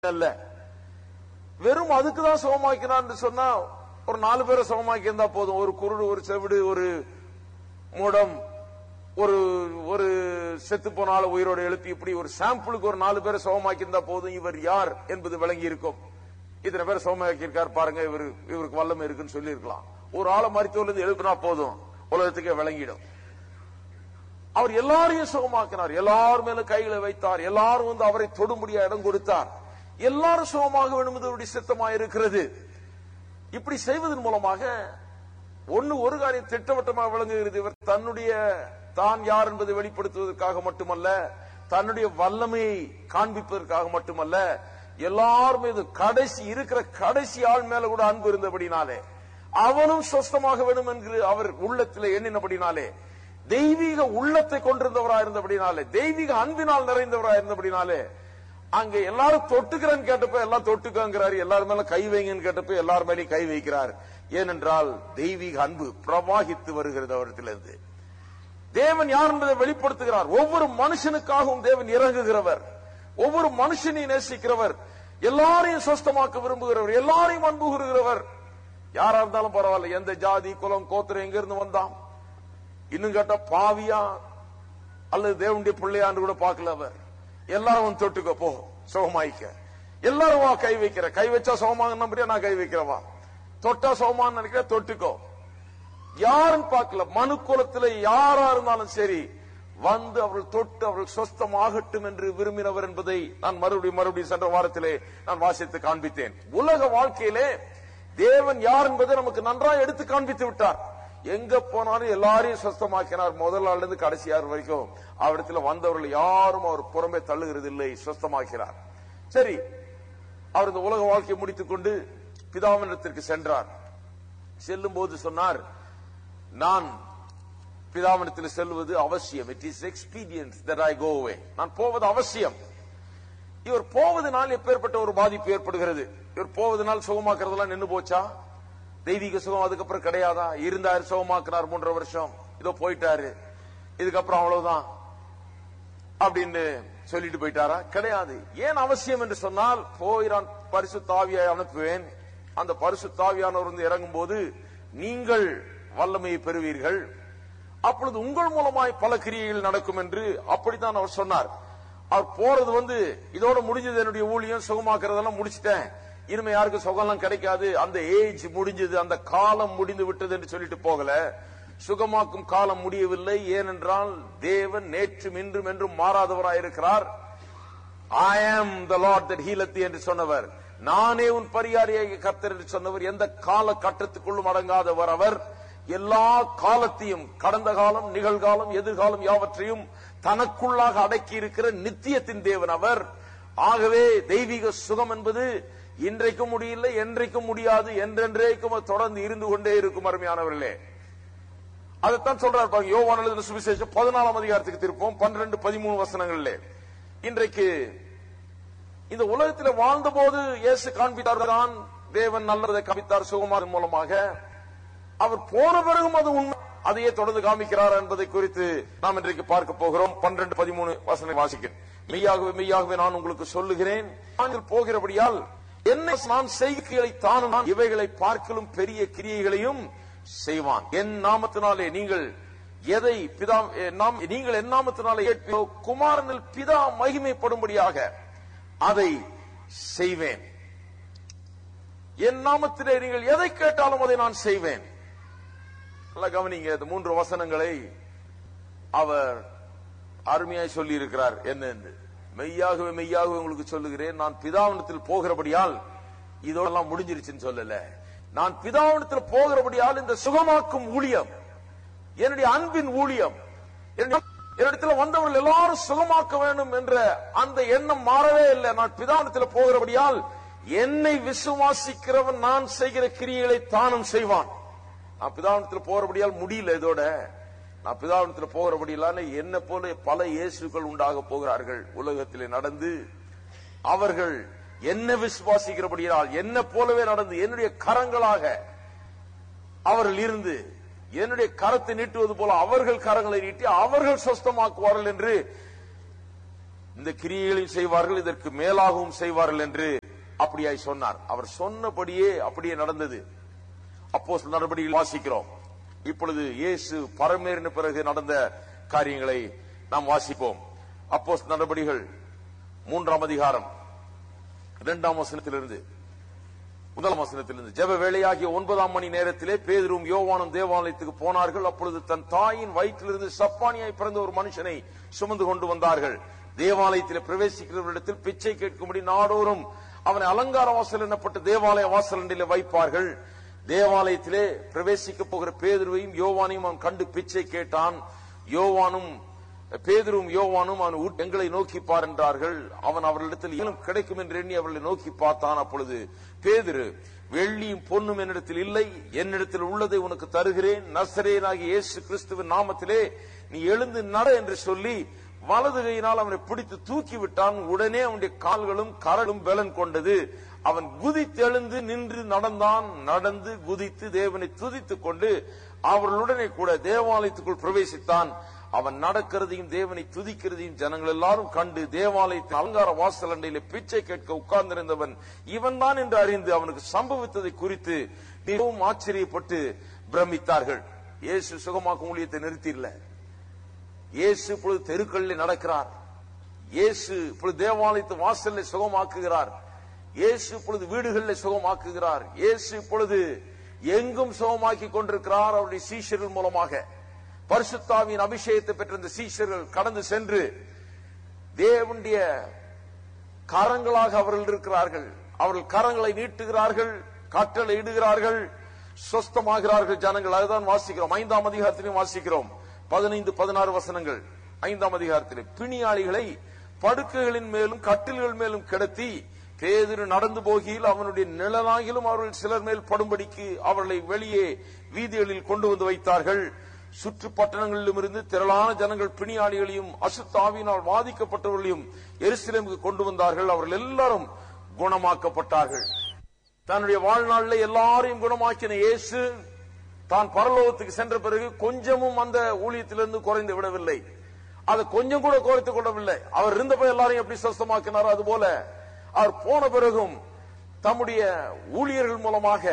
அல்ல வெறும் அதுக்கு தான் சுகமாக்கினான்னு சொன்னா ஒரு நாலு பேரை சுகமாக்கி இருந்தா போதும் ஒரு குருடு ஒரு செவிடு ஒரு மூடம் ஒரு ஒரு செத்து போனால உயிரோடு எழுப்பி இப்படி ஒரு சாம்பிளுக்கு ஒரு நாலு பேரை சுகமாக்கி இருந்தா போதும் இவர் யார் என்பது விளங்கி இருக்கும் இத்தனை பேர் சுகமாக்கி இருக்கார் பாருங்க இவர் இவருக்கு வல்லமை இருக்குன்னு சொல்லி இருக்கலாம் ஒரு ஆளை மருத்துவர்ல இருந்து எழுப்பினா போதும் உலகத்துக்கே விளங்கிடும் அவர் எல்லாரையும் சுகமாக்கினார் எல்லார் மேல கைகளை வைத்தார் எல்லாரும் வந்து அவரை தொடும்படியா இடம் கொடுத்தார் எல்லாரும் சுகமாக வேண்டும் என்று அவருடைய சித்தமாக இருக்கிறது இப்படி செய்வதன் மூலமாக ஒண்ணு ஒரு காரியம் திட்டவட்டமாக விளங்குகிறது இவர் தன்னுடைய தான் யார் என்பதை வெளிப்படுத்துவதற்காக மட்டுமல்ல தன்னுடைய வல்லமையை காண்பிப்பதற்காக மட்டுமல்ல எல்லார் மீது கடைசி இருக்கிற கடைசி ஆள் மேல கூட அன்பு இருந்தபடினாலே அவனும் சொஸ்தமாக வேண்டும் என்று அவர் உள்ளத்திலே எண்ணினபடினாலே தெய்வீக உள்ளத்தை கொண்டிருந்தவராக இருந்தபடினாலே தெய்வீக அன்பினால் நிறைந்தவராக இருந்தபடினாலே அங்க எல்லாரும் தொட்டுக்கிறேன்னு கேட்டப்ப எல்லாம் தொட்டுக்கங்கிறாரு எல்லாரும் மேல கை வைங்கன்னு கேட்டப்ப எல்லார் மேலயும் கை வைக்கிறார் ஏனென்றால் தெய்வீக அன்பு பிரவாகித்து வருகிறது அவரிடத்திலிருந்து தேவன் யார் என்பதை வெளிப்படுத்துகிறார் ஒவ்வொரு மனுஷனுக்காகவும் தேவன் இறங்குகிறவர் ஒவ்வொரு மனுஷனையும் நேசிக்கிறவர் எல்லாரையும் சொஸ்தமாக்க விரும்புகிறவர் எல்லாரையும் அன்பு கூறுகிறவர் யாரா இருந்தாலும் பரவாயில்ல எந்த ஜாதி குலம் கோத்திரம் எங்க இருந்து வந்தான் இன்னும் கேட்டா பாவியா அல்லது தேவனுடைய பிள்ளையான்னு கூட பார்க்கல அவர் எல்லாரும் வந்து தொட்டுக்க போ சுகமாயிக்க எல்லாரும் வா கை வைக்கிற கை வச்சா சுகமாக நம்புறியா நான் கை வைக்கிறவா தொட்டா சுகமான்னு நினைக்கிற தொட்டுக்கோ யாரும் பார்க்கல மனு குலத்துல யாரா இருந்தாலும் சரி வந்து அவர்கள் தொட்டு அவர்கள் சொஸ்தமாகட்டும் என்று விரும்பினவர் என்பதை நான் மறுபடியும் மறுபடியும் சென்ற வாரத்திலே நான் வாசித்து காண்பித்தேன் உலக வாழ்க்கையிலே தேவன் யார் என்பதை நமக்கு நன்றாக எடுத்து காண்பித்து விட்டார் எங்க போனாலும் எல்லாரையும் சொஸ்தமாக்கினார் முதல் நாள்ல இருந்து கடைசி யார் வரைக்கும் அவரிடத்துல வந்தவர்கள் யாரும் அவர் புறம்பே தள்ளுகிறது இல்லை சொஸ்தமாக்கிறார் சரி அவர் இந்த உலக வாழ்க்கையை முடித்துக் கொண்டு பிதாவினிடத்திற்கு சென்றார் செல்லும் போது சொன்னார் நான் பிதாவினத்தில் செல்வது அவசியம் it is experience that I go away நான் போவது அவசியம் இவர் போவதனால் எப்பேற்பட்ட ஒரு பாதிப்பு ஏற்படுகிறது இவர் போவதனால் சுகமாக்குறதெல்லாம் நின்னு போச்சா தெய்வீக சுகம் அதுக்கப்புறம் கிடையாதா இருந்தாரு சுகமாக்குனார் மூன்றரை வருஷம் இதோ போயிட்டாரு இதுக்கப்புறம் அவ்வளவுதான் அப்படின்னு சொல்லிட்டு போயிட்டாரா கிடையாது ஏன் அவசியம் என்று சொன்னால் போய் நான் பரிசு தாவியை அனுப்புவேன் அந்த பரிசு தாவியானவர் வந்து இறங்கும் போது நீங்கள் வல்லமையை பெறுவீர்கள் அப்பொழுது உங்கள் மூலமாய் பல கிரியைகள் நடக்கும் என்று அப்படித்தான் அவர் சொன்னார் அவர் போறது வந்து இதோட முடிஞ்சது என்னுடைய ஊழியம் சுகமாக்குறதெல்லாம் முடிச்சிட்டேன் இனிமே யாருக்கும் சுகம்லாம் கிடைக்காது அந்த ஏஜ் முடிஞ்சது அந்த காலம் முடிந்து விட்டது என்று சொல்லிட்டு போகல சுகமாக்கும் காலம் முடியவில்லை ஏனென்றால் தேவன் நேற்றும் இன்றும் என்றும் மாறாதவராயிருக்கிறார் ஐ ஆம் த லார்ட் தட் ஹீலத்தி என்று சொன்னவர் நானே உன் பரிகாரியாக கர்த்தர் என்று சொன்னவர் எந்த கால கட்டத்துக்குள்ளும் அடங்காதவர் அவர் எல்லா காலத்தையும் கடந்த காலம் நிகழ்காலம் எதிர்காலம் யாவற்றையும் தனக்குள்ளாக அடக்கி இருக்கிற நித்தியத்தின் தேவன் அவர் ஆகவே தெய்வீக சுகம் என்பது இன்றைக்கும் முடியல என்றைக்கும் முடியாது என்றென்றைக்கும் அது தொடர்ந்து இருந்து கொண்டே இருக்கும் அருமையானவர்களே அதைத்தான் சொல்றார் பாருங்க யோவான் எழுதின சுவிசேஷம் பதினாலாம் அதிகாரத்துக்கு திருப்போம் பன்னிரண்டு பதிமூணு வசனங்களிலே இன்றைக்கு இந்த உலகத்தில் வாழ்ந்த போது இயேசு காண்பித்தார் தான் தேவன் நல்லதை காமித்தார் சுகுமாரின் மூலமாக அவர் போன பிறகும் அது உண்மை அதையே தொடர்ந்து காமிக்கிறார் என்பதை குறித்து நாம் இன்றைக்கு பார்க்க போகிறோம் பன்னிரண்டு பதிமூணு வசனம் வாசிக்கிறேன் மெய்யாகவே மெய்யாகவே நான் உங்களுக்கு சொல்லுகிறேன் நாங்கள் போகிறபடியால் என்ன நான் செய்கைகளை தானும் நான் இவைகளை பார்க்கலும் பெரிய கிரியைகளையும் செய்வான் என் நாமத்தினாலே நீங்கள் எதை பிதா நாம் நீங்கள் என் நாமத்தினாலே கேட்பீரோ குமாரனில் பிதா மகிமைப்படும்படியாக அதை செய்வேன் என் நாமத்திலே நீங்கள் எதை கேட்டாலும் அதை நான் செய்வேன் நல்லா கவனிங்க இந்த மூன்று வசனங்களை அவர் அருமையாய் சொல்லி இருக்கிறார் என்னன்னு மெய்யாகவே மெய்யாகவே உங்களுக்கு சொல்லுகிறேன் நான் பிதாவனத்தில் போகிறபடியால் இதோடெல்லாம் முடிஞ்சிருச்சுன்னு சொல்லல நான் பிதாவனத்தில் போகிறபடியால் இந்த சுகமாக்கும் ஊழியம் என்னுடைய அன்பின் ஊழியம் என்னிடத்தில் வந்தவர்கள் எல்லாரும் சுகமாக்க வேண்டும் என்ற அந்த எண்ணம் மாறவே இல்லை நான் பிதாவனத்தில் போகிறபடியால் என்னை விசுவாசிக்கிறவன் நான் செய்கிற கிரியைகளை தானும் செய்வான் நான் பிதாவனத்தில் போறபடியால் முடியல இதோட நான் பிதாவனத்தில் போகிறபடியால் என்ன போல பல இயேசுகள் உண்டாக போகிறார்கள் உலகத்திலே நடந்து அவர்கள் என்ன விசுவாசிக்கிறபடியால் என்ன போலவே நடந்து என்னுடைய கரங்களாக அவர்கள் இருந்து என்னுடைய கரத்தை நீட்டுவது போல அவர்கள் கரங்களை நீட்டி அவர்கள் சொஸ்தமாக்குவார்கள் என்று இந்த கிரியைகளையும் செய்வார்கள் இதற்கு மேலாகவும் செய்வார்கள் என்று அப்படியாய் சொன்னார் அவர் சொன்னபடியே அப்படியே நடந்தது அப்போ நடவடிக்கைகள் வாசிக்கிறோம் இப்பொழுது இயேசு பரமேறின பிறகு நடந்த காரியங்களை நாம் வாசிப்போம் அப்போ நடவடிக்கைகள் மூன்றாம் அதிகாரம் இரண்டாம் வசனத்திலிருந்து முதல் வசனத்திலிருந்து ஜெப வேளையாகிய ஒன்பதாம் மணி நேரத்திலே பேதரும் யோவானும் தேவாலயத்துக்கு போனார்கள் அப்பொழுது தன் தாயின் வயிற்றிலிருந்து சப்பானியாய் பிறந்த ஒரு மனுஷனை சுமந்து கொண்டு வந்தார்கள் தேவாலயத்தில் பிரவேசிக்கிறவரிடத்தில் பிச்சை கேட்கும்படி நாடோறும் அவனை அலங்கார வாசல் எனப்பட்ட தேவாலய வாசல் ஒன்றிலே வைப்பார்கள் தேவாலயத்திலே பிரவேசிக்க போகிற பேதுருவையும் யோவானையும் அவன் கண்டு பிச்சை கேட்டான் யோவானும் பேதுரும் யோவானும் அவன் உட்- எங்களை நோக்கி பார் என்றார்கள் அவன் அவர்களிடத்தில் ஏனும் கிடைக்கும் என்று எண்ணி அவர்களை நோக்கி பார்த்தான் அப்பொழுது பேதுரு வெள்ளியும் பொன்னும் என்னிடத்தில் இல்லை என்னிடத்தில் உள்ளதை உனக்கு தருகிறேன் நசரேனாகிய இயேசு கிறிஸ்துவின் நாமத்திலே நீ எழுந்து நட என்று சொல்லி வலது கையினால் அவனை பிடித்து தூக்கி விட்டான் உடனே அவனுடைய கால்களும் கரலும் பலன் கொண்டது அவன் குதித்தெழுந்து நின்று நடந்தான் நடந்து குதித்து தேவனை துதித்துக் கொண்டு அவர்களுடனே கூட தேவாலயத்துக்குள் பிரவேசித்தான் அவன் நடக்கிறதையும் தேவனை துதிக்கிறதையும் ஜனங்கள் எல்லாரும் கண்டு தேவாலயத்தின் அலங்கார வாசல் அண்டையிலே பிச்சை கேட்க உட்கார்ந்திருந்தவன் இவன்தான் என்று அறிந்து அவனுக்கு சம்பவித்ததை குறித்து மிகவும் ஆச்சரியப்பட்டு பிரமித்தார்கள் இயேசு சுகமாக்கும் ஊழியத்தை நிறுத்தியில்ல இயேசு இப்பொழுது தெருக்களில் நடக்கிறார் இயேசு இப்பொழுது தேவாலயத்து வாசல்ல சுகமாக்குகிறார் இயேசு இப்பொழுது வீடுகளில் சுகமாக்குகிறார் இயேசு இப்பொழுது எங்கும் சுகமாக்கி கொண்டிருக்கிறார் அவருடைய சீஷர்கள் மூலமாக பரிசுத்தாவின் அபிஷேகத்தை பெற்ற இந்த சீஷர்கள் கடந்து சென்று தேவனுடைய கரங்களாக அவர்கள் இருக்கிறார்கள் அவர்கள் கரங்களை நீட்டுகிறார்கள் கட்டளை இடுகிறார்கள் சொஸ்தமாகிறார்கள் ஜனங்கள் அதுதான் வாசிக்கிறோம் ஐந்தாம் அதிகாரத்திலையும் வாசிக்கிறோம் பதினைந்து பதினாறு வசனங்கள் ஐந்தாம் அதிகாரத்திலே பிணியாளிகளை படுக்கைகளின் மேலும் கட்டில்கள் மேலும் கிடத்தி பேதிரு நடந்து போகையில் அவனுடைய நிழலாகிலும் அவர்கள் சிலர் மேல் படும்படிக்கு அவர்களை வெளியே வீதிகளில் கொண்டு வந்து வைத்தார்கள் சுற்று பட்டணங்களிலும் இருந்து திரளான ஜனங்கள் பிணியாளிகளையும் அசுத்தாவினால் பாதிக்கப்பட்டவர்களையும் எருசலேமுக்கு கொண்டு வந்தார்கள் அவர்கள் எல்லாரும் குணமாக்கப்பட்டார்கள் தன்னுடைய வாழ்நாளில் எல்லாரையும் குணமாக்கின இயேசு தான் பரலோகத்துக்கு சென்ற பிறகு கொஞ்சமும் அந்த ஊழியத்திலிருந்து குறைந்து விடவில்லை அதை கொஞ்சம் கூட குறைத்துக் கொள்ளவில்லை அவர் இருந்தப்ப எல்லாரையும் எப்படி சொஸ்தமாக்கினாரோ அது போல அவர் போன பிறகும் தம்முடைய ஊழியர்கள் மூலமாக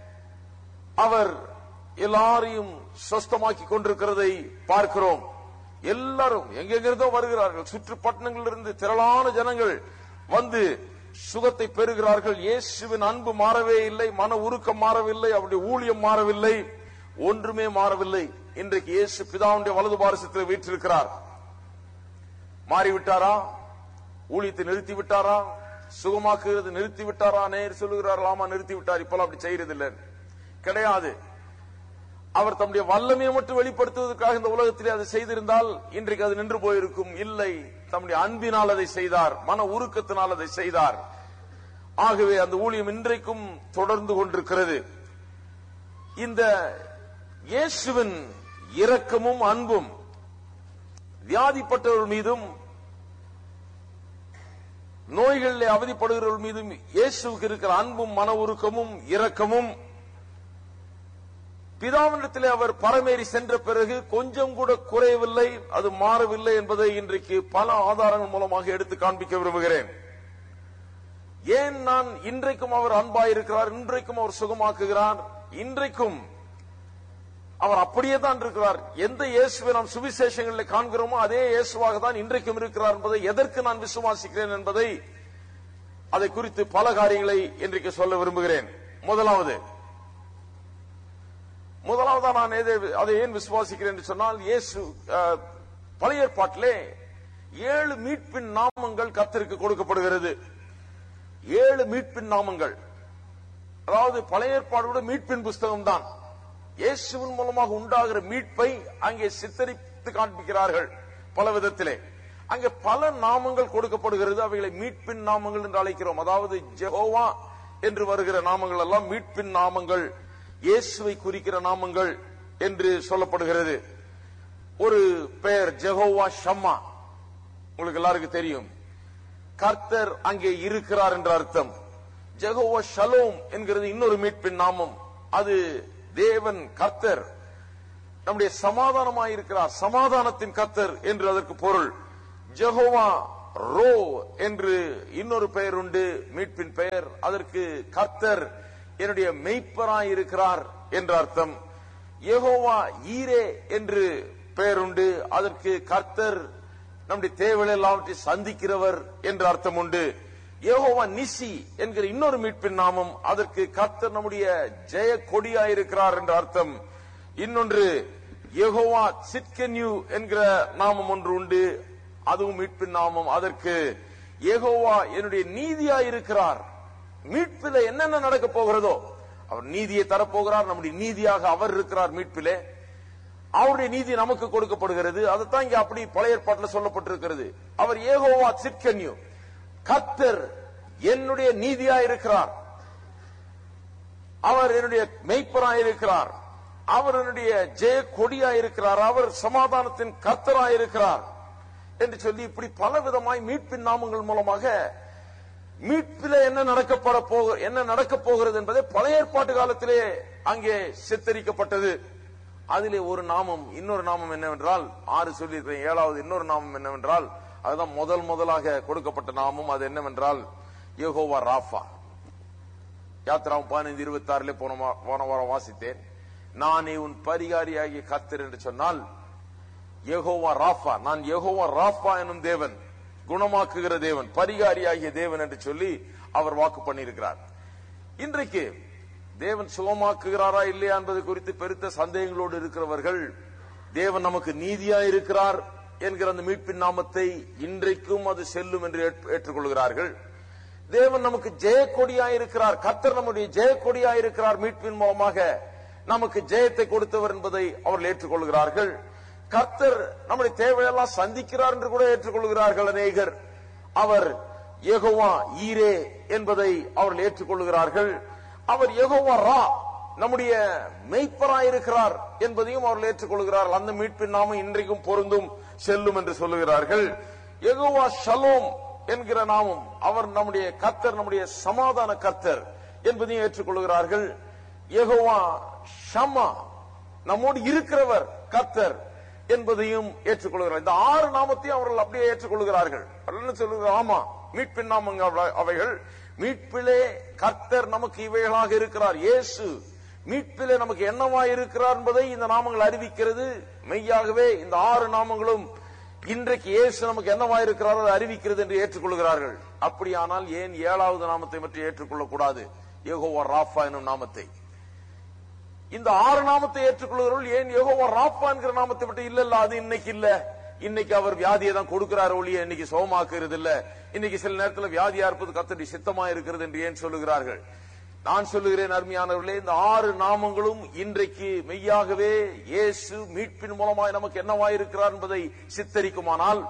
அவர் எல்லாரையும் சொஸ்தமாக்கி கொண்டிருக்கிறதை பார்க்கிறோம் எல்லாரும் எங்கெங்கிருந்தோ வருகிறார்கள் சுற்று பட்டணங்களிலிருந்து திரளான ஜனங்கள் வந்து சுகத்தை பெறுகிறார்கள் இயேசுவின் அன்பு மாறவே இல்லை மன உருக்கம் மாறவில்லை அவருடைய ஊழியம் மாறவில்லை ஒன்றுமே மாறவில்லை இன்றைக்கு இயேசு பிதாவுடைய வலது பாரசத்தில் வீற்றிருக்கிறார் மாறிவிட்டாரா ஊழியத்தை நிறுத்தி விட்டாரா சுகமாக்குகிறது நிறுத்தி விட்டாரா நேர் சொல்லுகிறார் ஆமா நிறுத்தி விட்டார் இப்பெல்லாம் அப்படி செய்யறது இல்லை கிடையாது அவர் தம்முடைய வல்லமையை மட்டும் வெளிப்படுத்துவதற்காக இந்த உலகத்திலே அதை செய்திருந்தால் இன்றைக்கு அது நின்று போயிருக்கும் இல்லை தம்முடைய அன்பினால் அதை செய்தார் மன உருக்கத்தினால் அதை செய்தார் ஆகவே அந்த ஊழியம் இன்றைக்கும் தொடர்ந்து கொண்டிருக்கிறது இந்த இயேசுவின் இரக்கமும் அன்பும் வியாதிப்பட்டவர்கள் மீதும் நோய்களில் அவதிப்படுகிறவர்கள் மீதும் இயேசுவுக்கு இருக்கிற அன்பும் மன உருக்கமும் இரக்கமும் பிதாவினிடத்திலே அவர் பரமேறி சென்ற பிறகு கொஞ்சம் கூட குறையவில்லை அது மாறவில்லை என்பதை இன்றைக்கு பல ஆதாரங்கள் மூலமாக எடுத்து காண்பிக்க விரும்புகிறேன் ஏன் நான் இன்றைக்கும் அவர் அன்பாயிருக்கிறார் இன்றைக்கும் அவர் சுகமாக்குகிறார் இன்றைக்கும் அவர் அப்படியே தான் இருக்கிறார் எந்த இயேசுவை நாம் சுவிசேஷங்களில் காண்கிறோமோ அதே இயேசுவாக தான் இன்றைக்கும் இருக்கிறார் என்பதை எதற்கு நான் விசுவாசிக்கிறேன் என்பதை அதை குறித்து பல காரியங்களை இன்றைக்கு சொல்ல விரும்புகிறேன் முதலாவது முதலாவதா நான் எதை- அதை ஏன் விசுவாசிக்கிறேன் என்று சொன்னால் இயேசு அஹ், பழைய ஏற்பாட்டிலே ஏழு மீட்பின் நாமங்கள் கர்த்தருக்கு கொடுக்கப்படுகிறது ஏழு மீட்பின் நாமங்கள் அதாவது பழைய ஏற்பாடோட மீட்பின் புஸ்தகம் தான் இயேசுவின் மூலமாக உண்டாகிற மீட்பை அங்கே சித்தரித்து காண்பிக்கிறார்கள் பல விதத்திலே அங்கே பல நாமங்கள் கொடுக்கப்படுகிறது அவைகளை மீட்பின் நாமங்கள் என்று அழைக்கிறோம் அதாவது ஜெகோவா என்று வருகிற நாமங்கள் எல்லாம் மீட்பின் நாமங்கள் இயேசுவை குறிக்கிற நாமங்கள் என்று சொல்லப்படுகிறது ஒரு பெயர் ஜெகோவா ஷம்மா உங்களுக்கு எல்லாருக்கும் தெரியும் கர்த்தர் அங்கே இருக்கிறார் என்ற அர்த்தம் ஜெகோவா ஷலோம் என்கிறது இன்னொரு மீட்பின் நாமம் அது தேவன் கர்த்தர் நம்முடைய சமாதானமாயிருக்கிறார் சமாதானத்தின் கர்த்தர் என்று அதற்கு பொருள் ஜெகோவா ரோ என்று இன்னொரு பெயர் உண்டு மீட்பின் பெயர் அதற்கு கர்த்தர் என்னுடைய மெய்ப்பராய் இருக்கிறார் என்ற அர்த்தம் யெகோவா ஈரே என்று பெயர் உண்டு அதற்கு கர்த்தர் நம்முடைய தேவைகள் எல்லாவற்றை சந்திக்கிறவர் என்ற அர்த்தம் உண்டு யெகோவா நிசி என்கிற இன்னொரு மீட்பின் நாமம் அதற்கு கர்த்தர் நம்முடைய ஜெய கொடியாயிருக்கிறார் என்ற அர்த்தம் இன்னொன்று யெகோவா சிட்கன்யூ என்கிற நாமம் ஒன்று உண்டு அதுவும் மீட்பின் நாமம் அதற்கு யெகோவா என்னுடைய நீதியாயிருக்கிறார் மீட்பில என்னென்ன நடக்க போகிறதோ அவர் நீதியை தரப்போகிறார் நம்முடைய நீதியாக அவர் இருக்கிறார் மீட்பிலே அவருடைய நீதி நமக்கு கொடுக்கப்படுகிறது அதுதான் இங்க அப்படி பழைய ஏற்பாட்டில் சொல்லப்பட்டிருக்கிறது அவர் ஏகோவா சிற்கன்யூ கர்த்தர் என்னுடைய நீதியா இருக்கிறார் அவர் என்னுடைய மெய்ப்பரா இருக்கிறார் அவர் என்னுடைய ஜெய கொடியா இருக்கிறார் அவர் சமாதானத்தின் கர்த்தரா இருக்கிறார் என்று சொல்லி இப்படி பல விதமாய் மீட்பின் நாமங்கள் மூலமாக மீட்பில என்ன நடக்கப்பட போக என்ன நடக்க போகிறது என்பதை பழைய ஏற்பாட்டு காலத்திலே அங்கே சித்தரிக்கப்பட்டது அதிலே ஒரு நாமம் இன்னொரு நாமம் என்னவென்றால் ஆறு சொல்லியிருக்கிறேன் ஏழாவது இன்னொரு நாமம் என்னவென்றால் அதுதான் முதல் முதலாக கொடுக்கப்பட்ட நாமம் அது என்னவென்றால் யெகோவா ராஃபா யாத்திராவும் பதினைந்து இருபத்தி ஆறுல போன வா- போன வாரம் வாசித்தேன் நானே உன் பரிகாரியாகிய கர்த்தர் என்று சொன்னால் யெகோவா ராஃபா நான் யெகோவா ராஃபா எனும் தேவன் குணமாக்குகிற தேவன் பரிகாரியாகிய தேவன் என்று சொல்லி அவர் வாக்கு பண்ணியிருக்கிறார் இன்றைக்கு தேவன் சுகமாக்குகிறாரா இல்லையா என்பது குறித்து பெருத்த சந்தேகங்களோடு இருக்கிறவர்கள் தேவன் நமக்கு நீதியா இருக்கிறார் என்கிற அந்த மீட்பின் நாமத்தை இன்றைக்கும் அது செல்லும் என்று ஏற்று- ஏற்றுக்கொள்கிறார்கள் தேவன் நமக்கு ஜெயக்கொடியா இருக்கிறார் கர்த்தர் நம்முடைய ஜெயக்கொடியா இருக்கிறார் மீட்பின் மூலமாக நமக்கு ஜெயத்தை கொடுத்தவர் என்பதை அவர்கள் ஏற்றுக்கொள்கிறார்கள் கர்த்தர் நம்முடைய தேவையெல்லாம் சந்திக்கிறார் என்று கூட ஏற்றுக்கொள்கிறார்கள் அநேகர் அவர் யெகோவா ஈரே என்பதை அவர்கள் ஏற்றுக்கொள்கிறார்கள் அவர் யெகோவா ரா நம்முடைய மெய்ப்பராய் இருக்கிறார் என்பதையும் அவர்கள் ஏற்றுக்கொள்கிறார்கள் அந்த மீட்பின் நாமம் இன்றைக்கும் பொருந்தும் செல்லும் என்று சொல்லுகிறார்கள் யெகோவா ஷலோம் என்கிற நாமம் அவர் நம்முடைய கர்த்தர் நம்முடைய சமாதான கர்த்தர் என்பதையும் ஏற்றுக்கொள்கிறார்கள் யெகோவா ஷமா நம்மோடு இருக்கிறவர் கர்த்தர் என்பதையும் ஏற்றுக்கொள்கிறார் இந்த ஆறு நாமத்தையும் அவர்கள் அப்படியே ஏற்றுக்கொள்கிறார்கள் அவர்கள் என்ன சொல்லுகிறார் ஆமா மீட்பின் நாமங்க அவ- அவைகள் மீட்பிலே கர்த்தர் நமக்கு இவைகளாக இருக்கிறார் இயேசு மீட்பிலே நமக்கு என்னவா இருக்கிறார் என்பதை இந்த நாமங்கள் அறிவிக்கிறது மெய்யாகவே இந்த ஆறு நாமங்களும் இன்றைக்கு இயேசு நமக்கு என்னவா இருக்கிறார் அதை அறிவிக்கிறது என்று ஏற்றுக்கொள்கிறார்கள் அப்படியானால் ஏன் ஏழாவது நாமத்தை பற்றி ஏற்றுக்கொள்ளக் கூடாது யெகோவா ராஃபா எனும் நாமத்தை இந்த ஆறு நாமத்தை ஏற்றுக்கொள்கிறவர்கள் ஏன் யெகோவா ராப்பா என்கிற நாமத்தை விட்டு இல்ல இல்ல அது இன்னைக்கு இல்ல இன்னைக்கு அவர் வியாதியை தான் கொடுக்கிறார் ஒழிய இன்னைக்கு சுகமாக்குறது இல்ல இன்னைக்கு சில நேரத்தில் வியாதியா இருப்பது கத்தடி சித்தமா இருக்கிறது என்று ஏன் சொல்லுகிறார்கள் நான் சொல்லுகிறேன் அருமையானவர்களே இந்த ஆறு நாமங்களும் இன்றைக்கு மெய்யாகவே இயேசு மீட்பின் மூலமாய் நமக்கு என்னவாய் இருக்கிறார் என்பதை சித்தரிக்குமானால்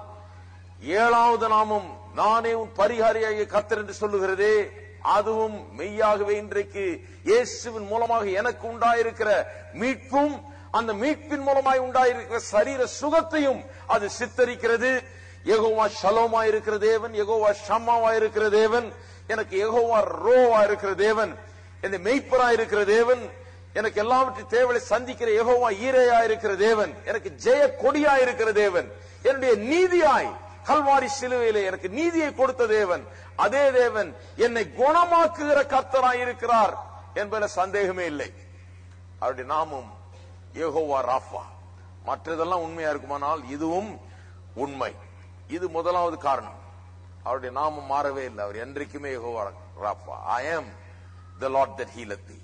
ஏழாவது நாமம் நானே உன் பரிகாரியாகிய கர்த்தர் என்று சொல்லுகிறதே அதுவும் மெய்யாகவே இன்றைக்கு இயேசுவின் மூலமாக எனக்கு உண்டாயிருக்கிற மீட்பும் அந்த மீட்பின் மூலமாய் உண்டாயிருக்கிற சரீர சுகத்தையும் அது சித்தரிக்கிறது யெகோவா ஷலோமா இருக்கிற தேவன் யெகோவா ஷம்மாவா இருக்கிற தேவன் எனக்கு யெகோவா ரோவா இருக்கிற தேவன் இந்த மெய்ப்பரா இருக்கிற தேவன் எனக்கு எல்லாவற்றையும் தேவையை சந்திக்கிற யெகோவா ஈரையா இருக்கிற தேவன் எனக்கு ஜெய கொடியா இருக்கிற தேவன் என்னுடைய நீதியாய் கல்வாரி சிலுவையிலே எனக்கு நீதியை கொடுத்த தேவன் அதே தேவன் என்னை குணமாக்குகிற கர்த்தராய் இருக்கிறார் என்பதில் சந்தேகமே இல்லை அவருடைய நாமம் யெகோவா ராஃபா மற்றதெல்லாம் உண்மையா இருக்குமானால் இதுவும் உண்மை இது முதலாவது காரணம் அவருடைய நாமம் மாறவே இல்லை அவர் என்றைக்குமே Jehovah Rapha I am the Lord that healeth thee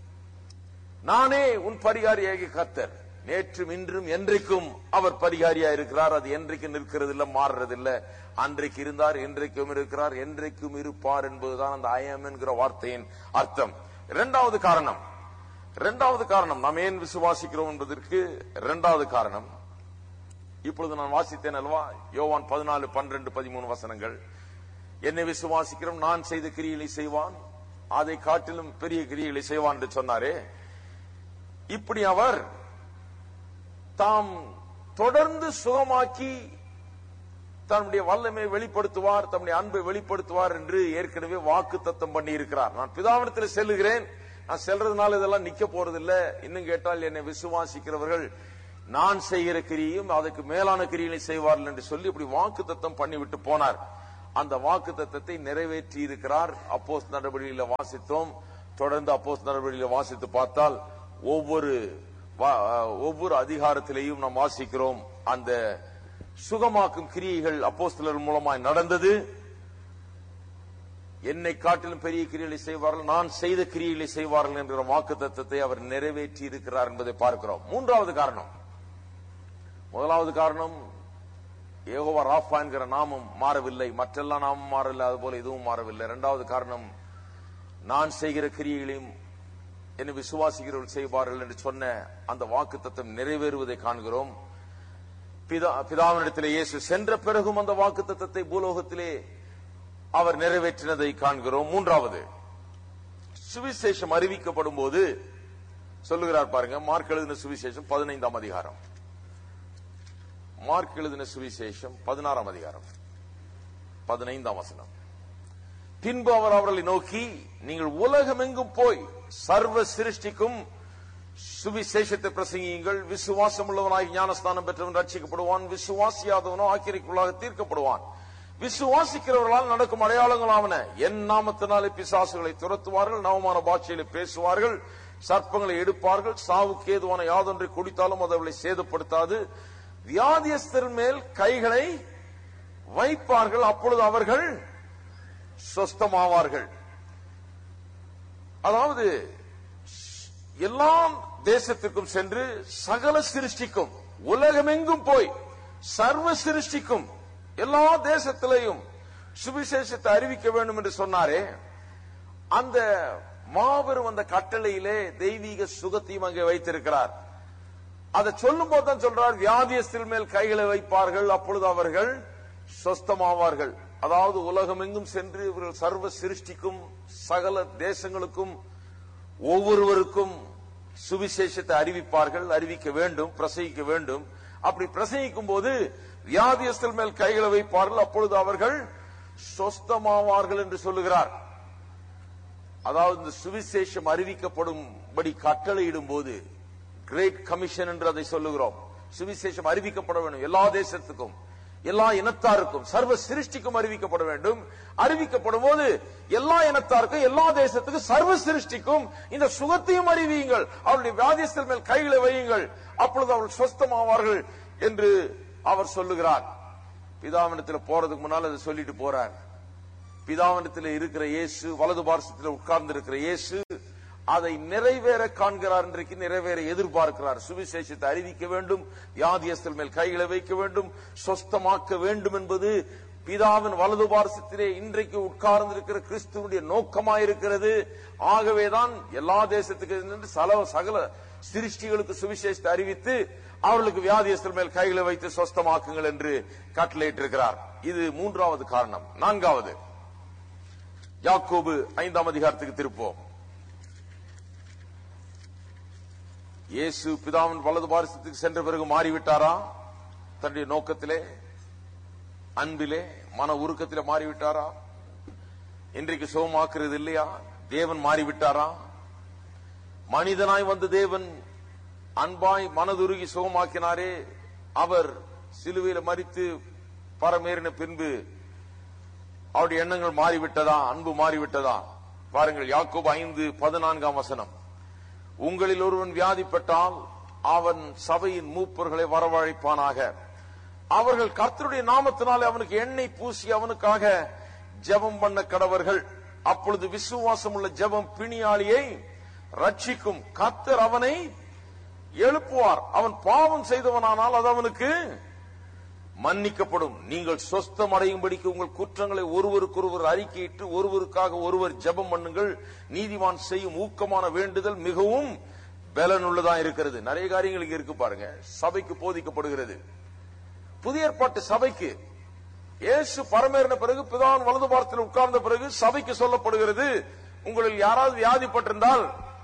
நானே உன் பரிகாரியாகிய கர்த்தர் நேற்றும் இன்றும் என்றைக்கும் அவர் பரிகாரியா இருக்கிறார் அது என்றைக்கும் நிற்கிறது இல்ல மாறுறது இல்ல அன்றைக்கு இருந்தார் என்றைக்கும் இருக்கிறார் என்றைக்கும் இருப்பார் என்பதுதான் அந்த ஐஎம் என்கிற வார்த்தையின் அர்த்தம் இரண்டாவது காரணம் இரண்டாவது காரணம் நாம் ஏன் விசுவாசிக்கிறோம் என்பதற்கு இரண்டாவது காரணம் இப்பொழுது நான் வாசித்தேன் அல்வா யோவான் பதினாலு பன்னிரண்டு பதிமூணு வசனங்கள் என்னை விசுவாசிக்கிறோம் நான் செய்த கிரியைகளை செய்வான் அதை காட்டிலும் பெரிய கிரியைகளை செய்வான் என்று சொன்னாரே இப்படி அவர் தாம் தொடர்ந்து சுகமாக்கி தன்னுடைய வல்லமை வெளிப்படுத்துவார் தன்னுடைய அன்பை வெளிப்படுத்துவார் என்று ஏற்கனவே வாக்கு தத்தம் பண்ணி இருக்கிறார் நான் பிதாவினத்தில் செல்லுகிறேன் நான் செல்றதுனால இதெல்லாம் நிக்க போறதில்ல இன்னும் கேட்டால் என்னை விசுவாசிக்கிறவர்கள் நான் செய்கிற கிரியும் அதுக்கு மேலான கிரியை செய்வார்கள் என்று சொல்லி இப்படி வாக்கு தத்தம் பண்ணிவிட்டு போனார் அந்த வாக்கு தத்தத்தை நிறைவேற்றி இருக்கிறார் அப்போஸ் நடவடிக்கையில வாசித்தோம் தொடர்ந்து அப்போஸ் நடவடிக்கையில வாசித்து பார்த்தால் ஒவ்வொரு வா- ஒவ்வொரு அதிகாரத்திலேயும் நாம் வாசிக்கிறோம் அந்த சுகமாக்கும் கிரியைகள் அப்போஸ்தலர் மூலமாய் நடந்தது என்னை காட்டிலும் பெரிய கிரியைகளை செய்வார்கள் நான் செய்த கிரியைகளை செய்வார்கள் என்கிற வாக்கு தத்தத்தை அவர் நிறைவேற்றி இருக்கிறார் என்பதை பார்க்கிறோம் மூன்றாவது காரணம் முதலாவது காரணம் ஏகோவா ராஃபா என்கிற நாமம் மாறவில்லை மற்றெல்லாம் நாமம் மாறவில்லை அதுபோல இதுவும் மாறவில்லை இரண்டாவது காரணம் நான் செய்கிற கிரியைகளையும் என்னை விசுவாசிக்கிறவர்கள் செய்வார்கள் என்று சொன்ன அந்த வாக்கு தத்தம் நிறைவேறுவதை காண்கிறோம் பிதா பிதாவினிடத்திலே இயேசு சென்ற பிறகும் அந்த வாக்கு தத்தத்தை பூலோகத்திலே அவர் நிறைவேற்றினதை காண்கிறோம் மூன்றாவது சுவிசேஷம் அறிவிக்கப்படும் போது சொல்லுகிறார் பாருங்க மார்க் எழுதின சுவிசேஷம் பதினைந்தாம் அதிகாரம் மார்க் எழுதின சுவிசேஷம் பதினாறாம் அதிகாரம் பதினைந்தாம் வசனம் பின்பு அவர் அவர்களை நோக்கி நீங்கள் உலகமெங்கும் போய் சர்வ சிருஷ்டிக்கும் சுவிசேஷத்தை பிரசங்கியுங்கள் விசுவாசம் உள்ளவனாய் ஞானஸ்தானம் பெற்றவன் ரட்சிக்கப்படுவான் விசுவாசியாதவனோ ஆக்கிரிக்குள்ளாக தீர்க்கப்படுவான் விசுவாசிக்கிறவர்களால் நடக்கும் அடையாளங்களாவன என் நாமத்தினாலே பிசாசுகளை துரத்துவார்கள் நவமான பாஷையில பேசுவார்கள் சர்ப்பங்களை எடுப்பார்கள் சாவுக்கு ஏதுவான யாதொன்றை குடித்தாலும் அது அவளை சேதப்படுத்தாது வியாதியஸ்தர் மேல் கைகளை வைப்பார்கள் அப்பொழுது அவர்கள் சொஸ்தமாவார்கள் அதாவது எல்லா தேசத்திற்கும் சென்று சகல சிருஷ்டிக்கும் உலகமெங்கும் போய் சர்வ சிருஷ்டிக்கும் எல்லா தேசத்திலையும் சுவிசேஷத்தை அறிவிக்க வேண்டும் என்று சொன்னாரே அந்த மாபெரும் அந்த கட்டளையிலே தெய்வீக சுகத்தையும் அங்கே வைத்திருக்கிறார் அதை சொல்லும் போது தான் சொல்றார் வியாதியஸ்தில் மேல் கைகளை வைப்பார்கள் அப்பொழுது அவர்கள் சொஸ்தமாவார்கள் அதாவது உலகமெங்கும் சென்று இவர்கள் சர்வ சிருஷ்டிக்கும் சகல தேசங்களுக்கும் ஒவ்வொருவருக்கும் சுவிசேஷத்தை அறிவிப்பார்கள் அறிவிக்க வேண்டும் பிரசங்கிக்க வேண்டும் அப்படி பிரசங்கிக்கும் போது வியாதியஸ்தல் மேல் கைகளை வைப்பார்கள் அப்பொழுது அவர்கள் சொஸ்தமாவார்கள் என்று சொல்லுகிறார் அதாவது இந்த சுவிசேஷம் அறிவிக்கப்படும்படி கட்டளையிடும் போது கிரேட் கமிஷன் என்று அதை சொல்லுகிறோம் சுவிசேஷம் அறிவிக்கப்பட வேண்டும் எல்லா தேசத்துக்கும் எல்லா இனத்தாருக்கும் சர்வ சிருஷ்டிக்கும் அறிவிக்கப்பட வேண்டும் அறிவிக்கப்படும் போது எல்லா இனத்தாருக்கும் எல்லா தேசத்துக்கும் சர்வ சிருஷ்டிக்கும் இந்த சுகத்தையும் அறிவியுங்கள் அவருடைய வியாதியஸ்தல் மேல் கைகளை வையுங்கள் அப்பொழுது அவர்கள் சொஸ்தமாவார்கள் என்று அவர் சொல்லுகிறார் பிதாவினத்தில் போறதுக்கு முன்னால் அதை சொல்லிட்டு போறார் பிதாவினத்தில் இருக்கிற இயேசு வலது பார்சத்தில் உட்கார்ந்து இருக்கிற இயேசு அதை நிறைவேற காண்கிறார் இன்றைக்கு நிறைவேற எதிர்பார்க்கிறார் சுவிசேஷத்தை அறிவிக்க வேண்டும் வியாதியஸ்தல் மேல் கைகளை வைக்க வேண்டும் சொஸ்தமாக்க வேண்டும் என்பது பிதாவின் வலது பார்சத்திலே இன்றைக்கு உட்கார்ந்து இருக்கிற கிறிஸ்துவனுடைய நோக்கமாயிருக்கிறது ஆகவேதான் எல்லா தேசத்துக்கு நின்று சல சகல சிருஷ்டிகளுக்கு சுவிசேஷத்தை அறிவித்து அவர்களுக்கு வியாதியஸ்தல் மேல் கைகளை வைத்து சொஸ்தமாக்குங்கள் என்று கட்டளையிட்டிருக்கிறார் இது மூன்றாவது காரணம் நான்காவது யாக்கோபு ஐந்தாம் அதிகாரத்துக்கு திருப்போம் இயேசு பிதாவின் வலது பாரிசத்துக்கு சென்ற பிறகு மாறிவிட்டாரா தன்னுடைய நோக்கத்திலே அன்பிலே மன உருக்கத்திலே மாறிவிட்டாரா இன்றைக்கு சுகமாக்குறது இல்லையா தேவன் மாறிவிட்டாரா மனிதனாய் வந்த தேவன் அன்பாய் மனதுருகி சுகமாக்கினாரே அவர் சிலுவையில மறித்து பரமேறின பின்பு அவருடைய எண்ணங்கள் மாறிவிட்டதா அன்பு மாறிவிட்டதா பாருங்கள் யாக்கோபு ஐந்து பதினான்காம் வசனம் உங்களில் ஒருவன் வியாதிப்பட்டால் அவன் சபையின் மூப்பர்களை வரவழைப்பானாக அவர்கள் கர்த்தருடைய நாமத்தினாலே அவனுக்கு எண்ணெய் பூசி அவனுக்காக ஜெபம் பண்ண கடவர்கள் அப்பொழுது விசுவாசம் உள்ள ஜெபம் பிணியாளியை ரட்சிக்கும் கர்த்தர் அவனை எழுப்புவார் அவன் பாவம் செய்தவனானால் அது அவனுக்கு மன்னிக்கப்படும் நீங்கள் சொஸ்தம் அடையும்படிக்கு உங்கள் குற்றங்களை ஒருவருக்கொருவர் அறிக்கையிட்டு ஒருவருக்காக ஒருவர் ஜெபம் பண்ணுங்கள் நீதிமான் செய்யும் ஊக்கமான வேண்டுதல் மிகவும் பலனுள்ளதா இருக்கிறது நிறைய காரியங்கள் இங்க இருக்கு பாருங்க சபைக்கு போதிக்கப்படுகிறது புதிய ஏற்பாட்டு சபைக்கு இயேசு பரமேறின பிறகு பிதான் வலது பாரத்தில் உட்கார்ந்த பிறகு சபைக்கு சொல்லப்படுகிறது உங்களில் யாராவது வியாதிப்பட்டிருந்தால்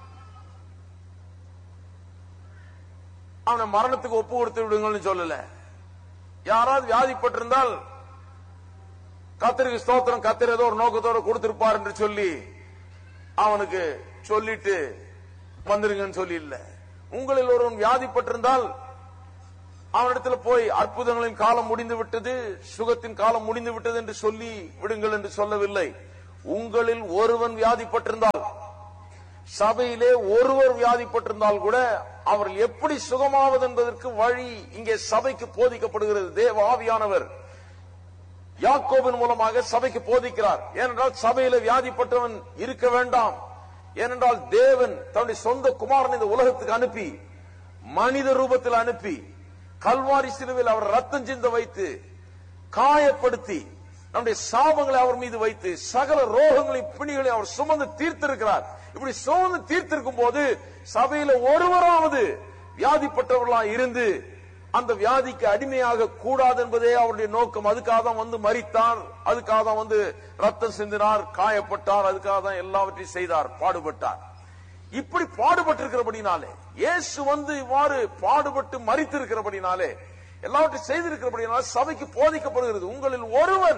அவனை மரணத்துக்கு ஒப்பு கொடுத்து விடுங்கள்னு சொல்லல யாராவது வியாதிப்பட்டிருந்தால் கத்திரிக்கு ஸ்தோத்திரம் கத்திர ஏதோ ஒரு நோக்கத்தோட கொடுத்திருப்பார் என்று சொல்லி அவனுக்கு சொல்லிட்டு வந்துருங்கன்னு சொல்லி இல்ல உங்களில் ஒருவன் வியாதிப்பட்டிருந்தால் அவனிடத்துல போய் அற்புதங்களின் காலம் முடிந்து விட்டது சுகத்தின் காலம் முடிந்து விட்டது என்று சொல்லி விடுங்கள் என்று சொல்லவில்லை உங்களில் ஒருவன் வியாதிப்பட்டிருந்தால் சபையிலே ஒருவர் வியாதிப்பட்டிருந்தால் கூட அவர்கள் எப்படி சுகமாவது என்பதற்கு வழி இங்கே சபைக்கு போதிக்கப்படுகிறது தேவ ஆவியானவர் யாக்கோபின் மூலமாக சபைக்கு போதிக்கிறார் ஏனென்றால் சபையில வியாதிப்பட்டவன் இருக்க வேண்டாம் ஏனென்றால் தேவன் தன்னுடைய சொந்த குமாரன் இந்த உலகத்துக்கு அனுப்பி மனித ரூபத்தில் அனுப்பி கல்வாரி சிலுவையில் அவர் ரத்தம் சிந்த வைத்து காயப்படுத்தி நம்முடைய சாபங்களை அவர் மீது வைத்து சகல ரோகங்களையும் பிணிகளையும் அவர் சுமந்து தீர்த்திருக்கிறார் இப்படி சுமந்து தீர்த்திருக்கும் போது சபையில ஒருவராவது வியாதிப்பட்டவர்களா இருந்து அந்த வியாதிக்கு அடிமையாக கூடாது என்பதே அவருடைய நோக்கம் அதுக்காக தான் வந்து மரித்தார் அதுக்காக தான் வந்து ரத்தம் சிந்தினார் காயப்பட்டார் அதுக்காக தான் எல்லாவற்றையும் செய்தார் பாடுபட்டார் இப்படி பாடுபட்டிருக்கிறபடினாலே இயேசு வந்து இவ்வாறு பாடுபட்டு மறித்திருக்கிறபடினாலே எல்லாவற்றையும் செய்திருக்கிறபடினால சபைக்கு போதிக்கப்படுகிறது உங்களில் ஒருவன்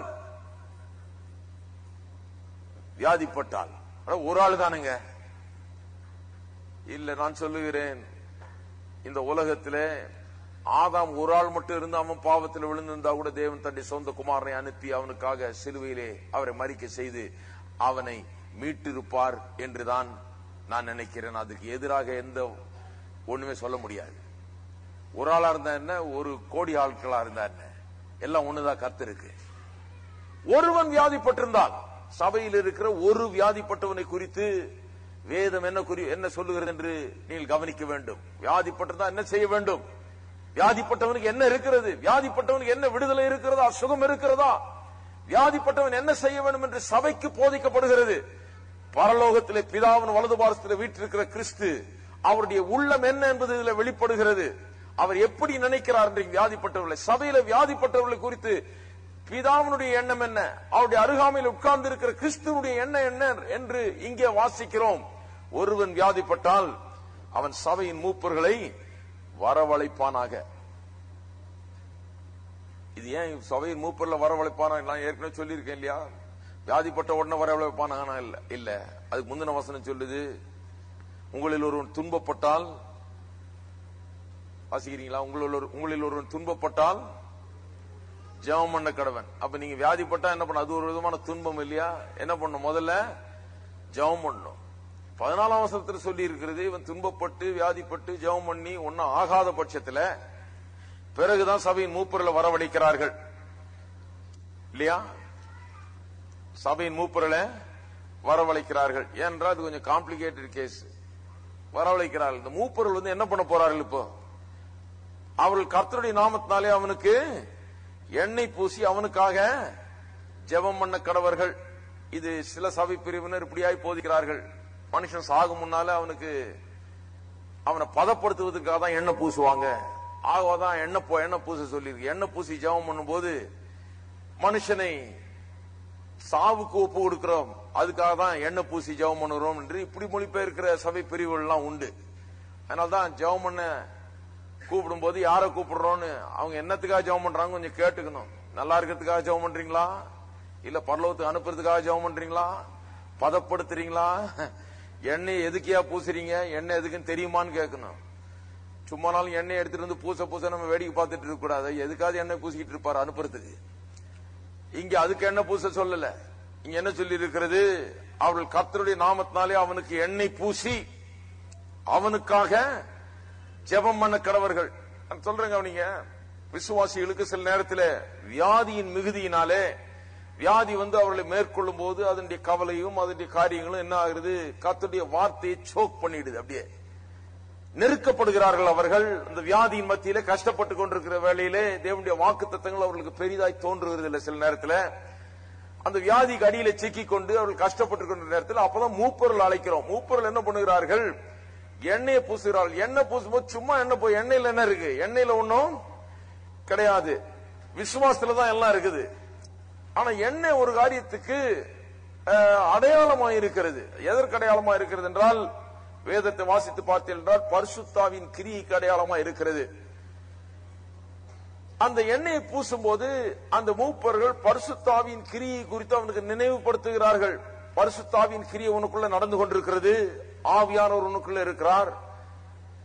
வியாதிப்பட்டால் அட, ஒரு ஆள் தானுங்க இல்ல நான் சொல்லுகிறேன் இந்த உலகத்திலே ஆதாம் ஒரு ஆள் மட்டும் இருந்து அவன் பாவத்தில் விழுந்திருந்தா கூட தேவன் தன்னுடைய சொந்த குமாரனை அனுப்பி அவனுக்காக சிலுவையிலே அவரை மறிக்க செய்து அவனை மீட்டிருப்பார் என்றுதான் நான் நினைக்கிறேன் அதுக்கு எதிராக எந்த ஒண்ணுமே சொல்ல முடியாது ஒரு ஆளா இருந்தா என்ன ஒரு கோடி ஆட்களா இருந்தா என்ன எல்லாம் ஒண்ணுதான் கர்த்தருக்கு ஒருவன் வியாதிப்பட்டிருந்தால் சபையில் இருக்கிற ஒரு வியாதிப்பட்டவனை குறித்து வேதம் என்ன குறி என்ன சொல்லுகிறது என்று நீங்கள் கவனிக்க வேண்டும் வியாதிப்பட்டிருந்தா என்ன செய்ய வேண்டும் வியாதிப்பட்டவனுக்கு என்ன இருக்கிறது வியாதிப்பட்டவனுக்கு என்ன விடுதலை இருக்கிறதா சுகம் இருக்கிறதா வியாதிப்பட்டவன் என்ன செய்ய வேண்டும் என்று சபைக்கு போதிக்கப்படுகிறது பரலோகத்திலே பிதாவின் வலது பாரசத்தில் வீற்றிருக்கிற கிறிஸ்து அவருடைய உள்ளம் என்ன என்பது இதில் வெளிப்படுகிறது அவர் எப்படி நினைக்கிறார் என்று வியாதிப்பட்டவர்களை சபையில வியாதிப்பட்டவர்களை குறித்து பிதாவினுடைய எண்ணம் என்ன அவருடைய அருகாமையில் உட்கார்ந்து இருக்கிற கிறிஸ்துவனுடைய எண்ணம் என்ன என்று இங்கே வாசிக்கிறோம் ஒருவன் வியாதிப்பட்டால் அவன் சபையின் மூப்பர்களை வரவழைப்பானாக இது ஏன் சபையின் மூப்பர்ல வரவழைப்பானா நான் ஏற்கனவே சொல்லியிருக்கேன் இல்லையா வியாதிப்பட்ட உடனே வரவழைப்பானா இல்ல இல்ல அதுக்கு முந்தின வசனம் சொல்லுது உங்களில் ஒருவன் துன்பப்பட்டால் வாசிக்கிறீங்களா உங்களில் ஒரு உங்களில் ஒருவன் துன்பப்பட்டால் ஜெபம் பண்ண கடவன் அப்ப நீங்க வியாதிப்பட்டா என்ன பண்ண அது ஒரு விதமான துன்பம் இல்லையா என்ன பண்ணும் முதல்ல ஜெபம் பண்ணும் பதினாலாம் வசனத்தில் சொல்லி இருக்கிறது இவன் துன்பப்பட்டு வியாதிப்பட்டு ஜெபம் பண்ணி ஒன்னும் ஆகாத பட்சத்துல பிறகுதான் சபையின் மூப்பர்களை வரவழைக்கிறார்கள் இல்லையா சபையின் மூப்பர்களை வரவழைக்கிறார்கள் ஏனென்றால் அது கொஞ்சம் காம்ப்ளிகேட்டட் கேஸ் வரவழைக்கிறார்கள் இந்த மூப்பர்கள் வந்து என்ன பண்ண போறார்கள் இப்போ அவர்கள் கர்த்தருடைய நாமத்தினாலே அவனுக்கு எண்ணெய் பூசி அவனுக்காக ஜெபம் பண்ண கடவர்கள் இது சில சபை பிரிவினர் இப்படியாய் போதிக்கிறார்கள் மனுஷன் சாகும் முன்னால அவனுக்கு அவனை பதப்படுத்துவதற்காக தான் எண்ணெய் பூசுவாங்க ஆகவாதான் எண்ணெய் போ எண்ணெய் பூச சொல்லியிருக்கு எண்ணெய் பூசி ஜெபம் பண்ணும்போது மனுஷனை சாவுக்கு ஒப்பு கொடுக்கிறோம் அதுக்காக தான் எண்ணெய் பூசி ஜெபம் பண்ணுறோம் என்று இப்படி மொழிபெயர்க்கிற சபை பிரிவுகள் எல்லாம் உண்டு அதனால்தான் ஜெபம் பண்ண கூப்பிடும் போது யாரை கூப்பிடுறோம்னு அவங்க என்னத்துக்காக ஜெபம் பண்றாங்க கொஞ்சம் கேட்டுக்கணும் நல்லா இருக்கிறதுக்காக ஜெபம் பண்றீங்களா இல்ல பரலோகத்துக்கு அனுப்புறதுக்காக ஜெபம் பண்றீங்களா பதப்படுத்துறீங்களா எண்ணெய் எதுக்கியா பூசுறீங்க எண்ணெய் எதுக்குன்னு தெரியுமான்னு கேட்கணும் சும்மா நாளும் எண்ணெய் எடுத்துட்டு வந்து பூச பூச நம்ம வேடிக்கை பார்த்துட்டு இருக்க கூடாது எதுக்காவது எண்ணெய் பூசிக்கிட்டு இருப்பாரு அனுப்புறதுக்கு இங்க அதுக்கு என்ன பூச சொல்லல இங்க என்ன சொல்லி இருக்கிறது அவர்கள் கர்த்தருடைய நாமத்தினாலே அவனுக்கு எண்ணெய் பூசி அவனுக்காக ஜெபம் பண்ண கடவர்கள் நான் சொல்றேங்க நீங்க விசுவாசிகளுக்கு சில நேரத்தில் வியாதியின் மிகுதியினாலே வியாதி வந்து அவர்களை மேற்கொள்ளும் போது அதனுடைய கவலையும் அதனுடைய காரியங்களும் என்ன ஆகுது கர்த்தருடைய வார்த்தையை சோக் பண்ணிடுது அப்படியே நெருக்கப்படுகிறார்கள் அவர்கள் அந்த வியாதியின் மத்தியிலே கஷ்டப்பட்டு கொண்டிருக்கிற வேளையிலே தேவனுடைய வாக்கு தத்தங்கள் அவர்களுக்கு பெரிதாய் தோன்றுகிறது இல்லை சில நேரத்தில் அந்த வியாதிக்கு அடியில சிக்கிக் கொண்டு அவர்கள் கஷ்டப்பட்டு கொண்ட நேரத்தில் அப்பதான் மூப்பொருள் அழைக்கிறோம் மூப்பொருள் என்ன பண்ணுகிறார்கள் எண்ணெயை பூசுகிறார்கள் எண்ணெய் பூசும்போது சும்மா எண்ணெய் போய் எண்ணெயில என்ன இருக்கு எண்ணெயில ஒண்ணும் கிடையாது விசுவாசத்துல தான் எல்லாம் இருக்குது ஆனா எண்ணெய் ஒரு காரியத்துக்கு அஹ், அடையாளமா இருக்கிறது எதற்கு அடையாளமா இருக்கிறது என்றால் வேதத்தை வாசித்து பார்த்தீர்கள் என்றால் பரிசுத்தாவின் கிரியைக்கு அடையாளமா இருக்கிறது அந்த எண்ணெயை பூசும்போது அந்த மூப்பர்கள் பரிசுத்தாவின் கிரியை குறித்து அவனுக்கு நினைவுபடுத்துகிறார்கள் பரிசுத்தாவின் கிரியை உனக்குள்ள நடந்து கொண்டிருக்கிறது ஆவியானவர் உனக்குள்ள இருக்கிறார்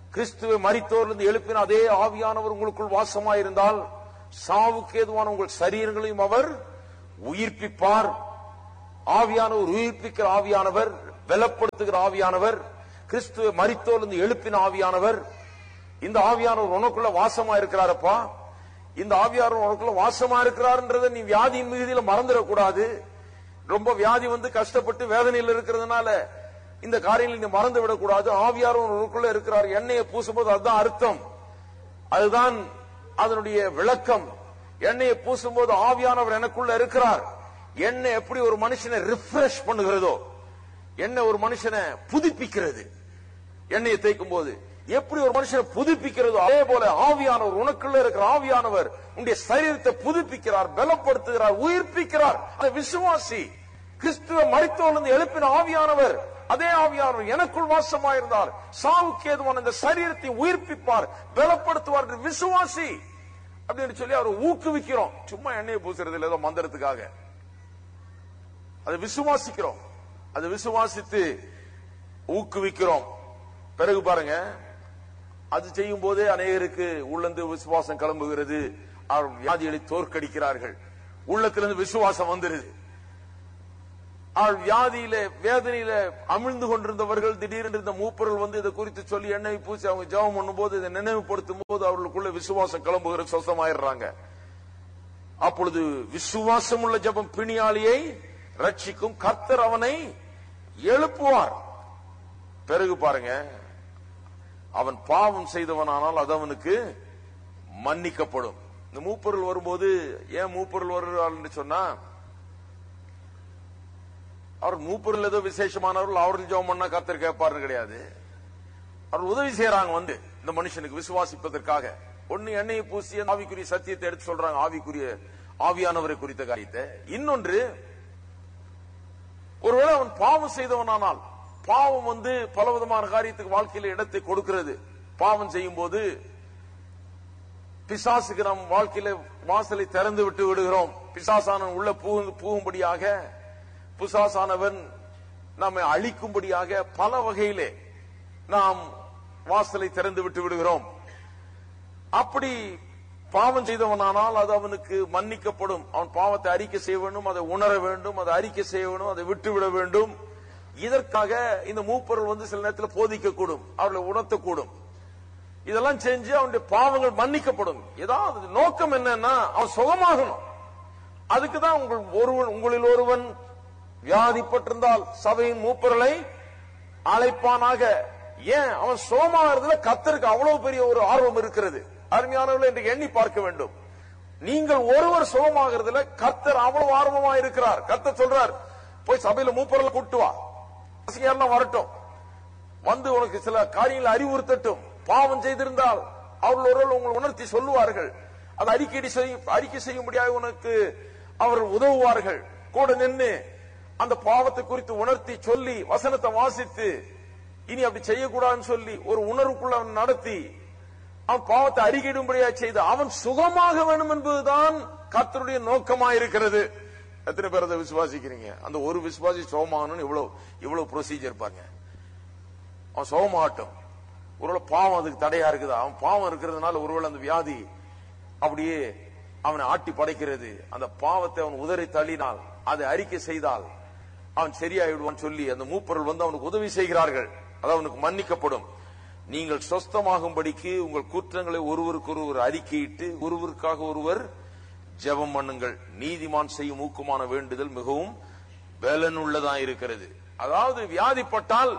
கிறிஸ்துவை மரித்தோரிலிருந்து எழுப்பின அதே ஆவியானவர் உங்களுக்குள் வாசமாயிருந்தால் சாவுக்கு ஏதுவான உங்கள் சரீரங்களையும் அவர் உயிர்ப்பிப்பார் ஆவியானவர் உயிர்ப்பிக்கிற ஆவியானவர் பலப்படுத்துகிற ஆவியானவர் கிறிஸ்துவை மரித்தோரிலிருந்து எழுப்பின ஆவியானவர் இந்த ஆவியானவர் உனக்குள்ள வாசமா இருக்கிறாரப்பா இந்த ஆவியானவர் உனக்குள்ள வாசமா இருக்கிறார்ன்றதை நீ வியாதியின் மிகுதியில மறந்துடக்கூடாது ரொம்ப வியாதி வந்து கஷ்டப்பட்டு வேதனையில் இருக்கிறதுனால இந்த காரியங்களை நீ மறந்து விடக்கூடாது ஆவியானவர் உனக்குள்ள இருக்கிறார் எண்ணெயை பூசும்போது அதுதான் அர்த்தம் அதுதான் அதனுடைய விளக்கம் எண்ணெயை பூசும்போது ஆவியானவர் எனக்குள்ள இருக்கிறார் எண்ணெய் எப்படி ஒரு மனுஷனை ரிஃப்ரெஷ் பண்ணுகிறதோ எண்ணெய் ஒரு மனுஷனை புதுப்பிக்கிறது எண்ணெயை தேய்க்கும் போது எப்படி ஒரு மனுஷனை புதுப்பிக்கிறதோ அதே போல ஆவியானவர் உனக்குள்ள இருக்கிற ஆவியானவர் உன்னுடைய சரீரத்தை புதுப்பிக்கிறார் பலப்படுத்துகிறார் உயிர்ப்பிக்கிறார் அந்த விசுவாசி கிறிஸ்துவ மறித்தோர்ந்து எழுப்பின ஆவியானவர் அதே ஆவியானவர் எனக்குள் வாசமாயிருந்தார் சாவுக்கு ஏதுவான இந்த சரீரத்தை உயிர்ப்பிப்பார் பலப்படுத்துவார் என்று விசுவாசி அப்படின்னு சொல்லி அவரை ஊக்குவிக்கிறோம் சும்மா எண்ணெயை பூசுறது இல்ல ஏதோ மந்திரத்துக்காக அதை விசுவாசிக்கிறோம் அதை விசுவாசித்து ஊக்குவிக்கிறோம் பிறகு பாருங்க அது செய்யும் போதே அநேகருக்கு உள்ளந்து விசுவாசம் கிளம்புகிறது அவர் வியாதிகளை தோற்கடிக்கிறார்கள் உள்ளத்திலிருந்து விசுவாசம் வந்துருது அவள் வியாதியில வேதனையில அமிழ்ந்து கொண்டிருந்தவர்கள் திடீரென்று இந்த மூப்பர்கள் வந்து இதை குறித்து சொல்லி எண்ணெய் பூசி அவங்க ஜெபம் பண்ணும்போது இதை நினைவுபடுத்தும் போது அவர்களுக்குள்ள விசுவாசம் கிளம்புகிற சொசமாயிடுறாங்க அப்பொழுது விசுவாசம் உள்ள ஜெபம் பிணியாளியை ரட்சிக்கும் கர்த்தர் அவனை எழுப்புவார் பிறகு பாருங்க அவன் பாவம் செய்தவனானால் அது அவனுக்கு மன்னிக்கப்படும் இந்த மூப்பொருள் வரும்போது ஏன் மூப்பொருள் வருகிறார் என்று சொன்னா அவர் மூப்பொருள் ஏதோ விசேஷமானவர்கள் அவர்கள் ஜெபம் பண்ணா கர்த்தர் கேட்பாருன்னு கிடையாது அவர் உதவி செய்யறாங்க வந்து இந்த மனுஷனுக்கு விசுவாசிப்பதற்காக ஒன்னு எண்ணெயை பூசி அந்த ஆவிக்குரிய சத்தியத்தை எடுத்து சொல்றாங்க ஆவிக்குரிய ஆவியானவரை குறித்த காரியத்தை இன்னொன்று ஒருவேளை அவன் பாவம் செய்தவனானால் பாவம் வந்து பலவிதமான காரியத்துக்கு வாழ்க்கையில இடத்தை கொடுக்கிறது பாவம் செய்யும் போது பிசாசுக்கு நம் வாழ்க்கையில வாசலை திறந்து விட்டு விடுகிறோம் பிசாசானவன் உள்ள புகு- புகும்படியாக பிசாசானவன் நம்மை அழிக்கும்படியாக பல வகையிலே நாம் வாசலை திறந்து விட்டு விடுகிறோம் அப்படி பாவம் செய்தவனானால் அது அவனுக்கு மன்னிக்கப்படும் அவன் பாவத்தை அறிக்கை செய்ய வேண்டும் அதை உணர வேண்டும் அதை அறிக்கை செய்ய வேண்டும் அதை விட்டுவிட வேண்டும் இதற்காக இந்த மூப்பொருள் வந்து சில நேரத்தில் போதிக்கக்கூடும் அவர்களை உணர்த்தக்கூடும் இதெல்லாம் செஞ்சு அவனுடைய பாவங்கள் மன்னிக்கப்படும் ஏதாவது நோக்கம் என்னன்னா அவன் சுகமாகணும் அதுக்கு தான் உங்கள் ஒருவன் உங்களில் ஒருவன் வியாதிப்பட்டிருந்தால் சபையின் மூப்பர்களை அழைப்பானாக ஏன் அவன் சோமாகிறதுல கத்தருக்கு அவ்வளவு பெரிய ஒரு ஆர்வம் இருக்கிறது அருமையானவர்கள் என்று எண்ணி பார்க்க வேண்டும் நீங்கள் ஒருவர் சுகமாகிறதுல கர்த்தர் அவ்வளவு ஆர்வமா இருக்கிறார் கர்த்தர் சொல்றார் போய் சபையில மூப்பர்களை கூட்டு வா எல்லாம் வரட்டும் வந்து உனக்கு சில காரியங்களை அறிவுறுத்தட்டும் பாவம் செய்திருந்தால் அவர்கள் ஒருவர் உங்களை உணர்த்தி சொல்லுவார்கள் அதை அறிக்கை செய்ய அறிக்கை செய்யும்படியாக உனக்கு அவர் உதவுவார்கள் கூட நின்று அந்த பாவத்தை குறித்து உணர்த்தி சொல்லி வசனத்தை வாசித்து இனி அப்படி செய்யக்கூடாதுன்னு சொல்லி ஒரு உணர்வுக்குள்ள அவன் நடத்தி அவன் பாவத்தை அறிக்கையிடும்படியா செய்து அவன் சுகமாக வேண்டும் என்பதுதான் கர்த்தருடைய நோக்கமா இருக்கிறது எத்தனை பேர் அதை விசுவாசிக்கிறீங்க அந்த ஒரு விசுவாசி சோமானு இவ்வளவு இவ்வளவு ப்ரொசீஜர் பாருங்க அவன் சோமாட்டம் ஒருவேளை பாவம் அதுக்கு தடையா இருக்குது அவன் பாவம் இருக்கிறதுனால ஒருவேளை அந்த வியாதி அப்படியே அவனை ஆட்டி படைக்கிறது அந்த பாவத்தை அவன் உதறி தள்ளினால் அதை அறிக்கை செய்தால் அவன் சரியாயிடுவான் சொல்லி அந்த மூப்பொருள் வந்து அவனுக்கு உதவி செய்கிறார்கள் அது அவனுக்கு மன்னிக்கப்படும் நீங்கள் சொஸ்தமாகும்படிக்கு உங்கள் குற்றங்களை ஒருவருக்கு ஒருவர் அறிக்கையிட்டு ஒருவருக்காக ஒருவர் ஜெபம் பண்ணுங்கள் நீதிமான் செய்யும் ஊக்கமான வேண்டுதல் மிகவும் பலனுள்ளதா இருக்கிறது அதாவது வியாதிப்பட்டால்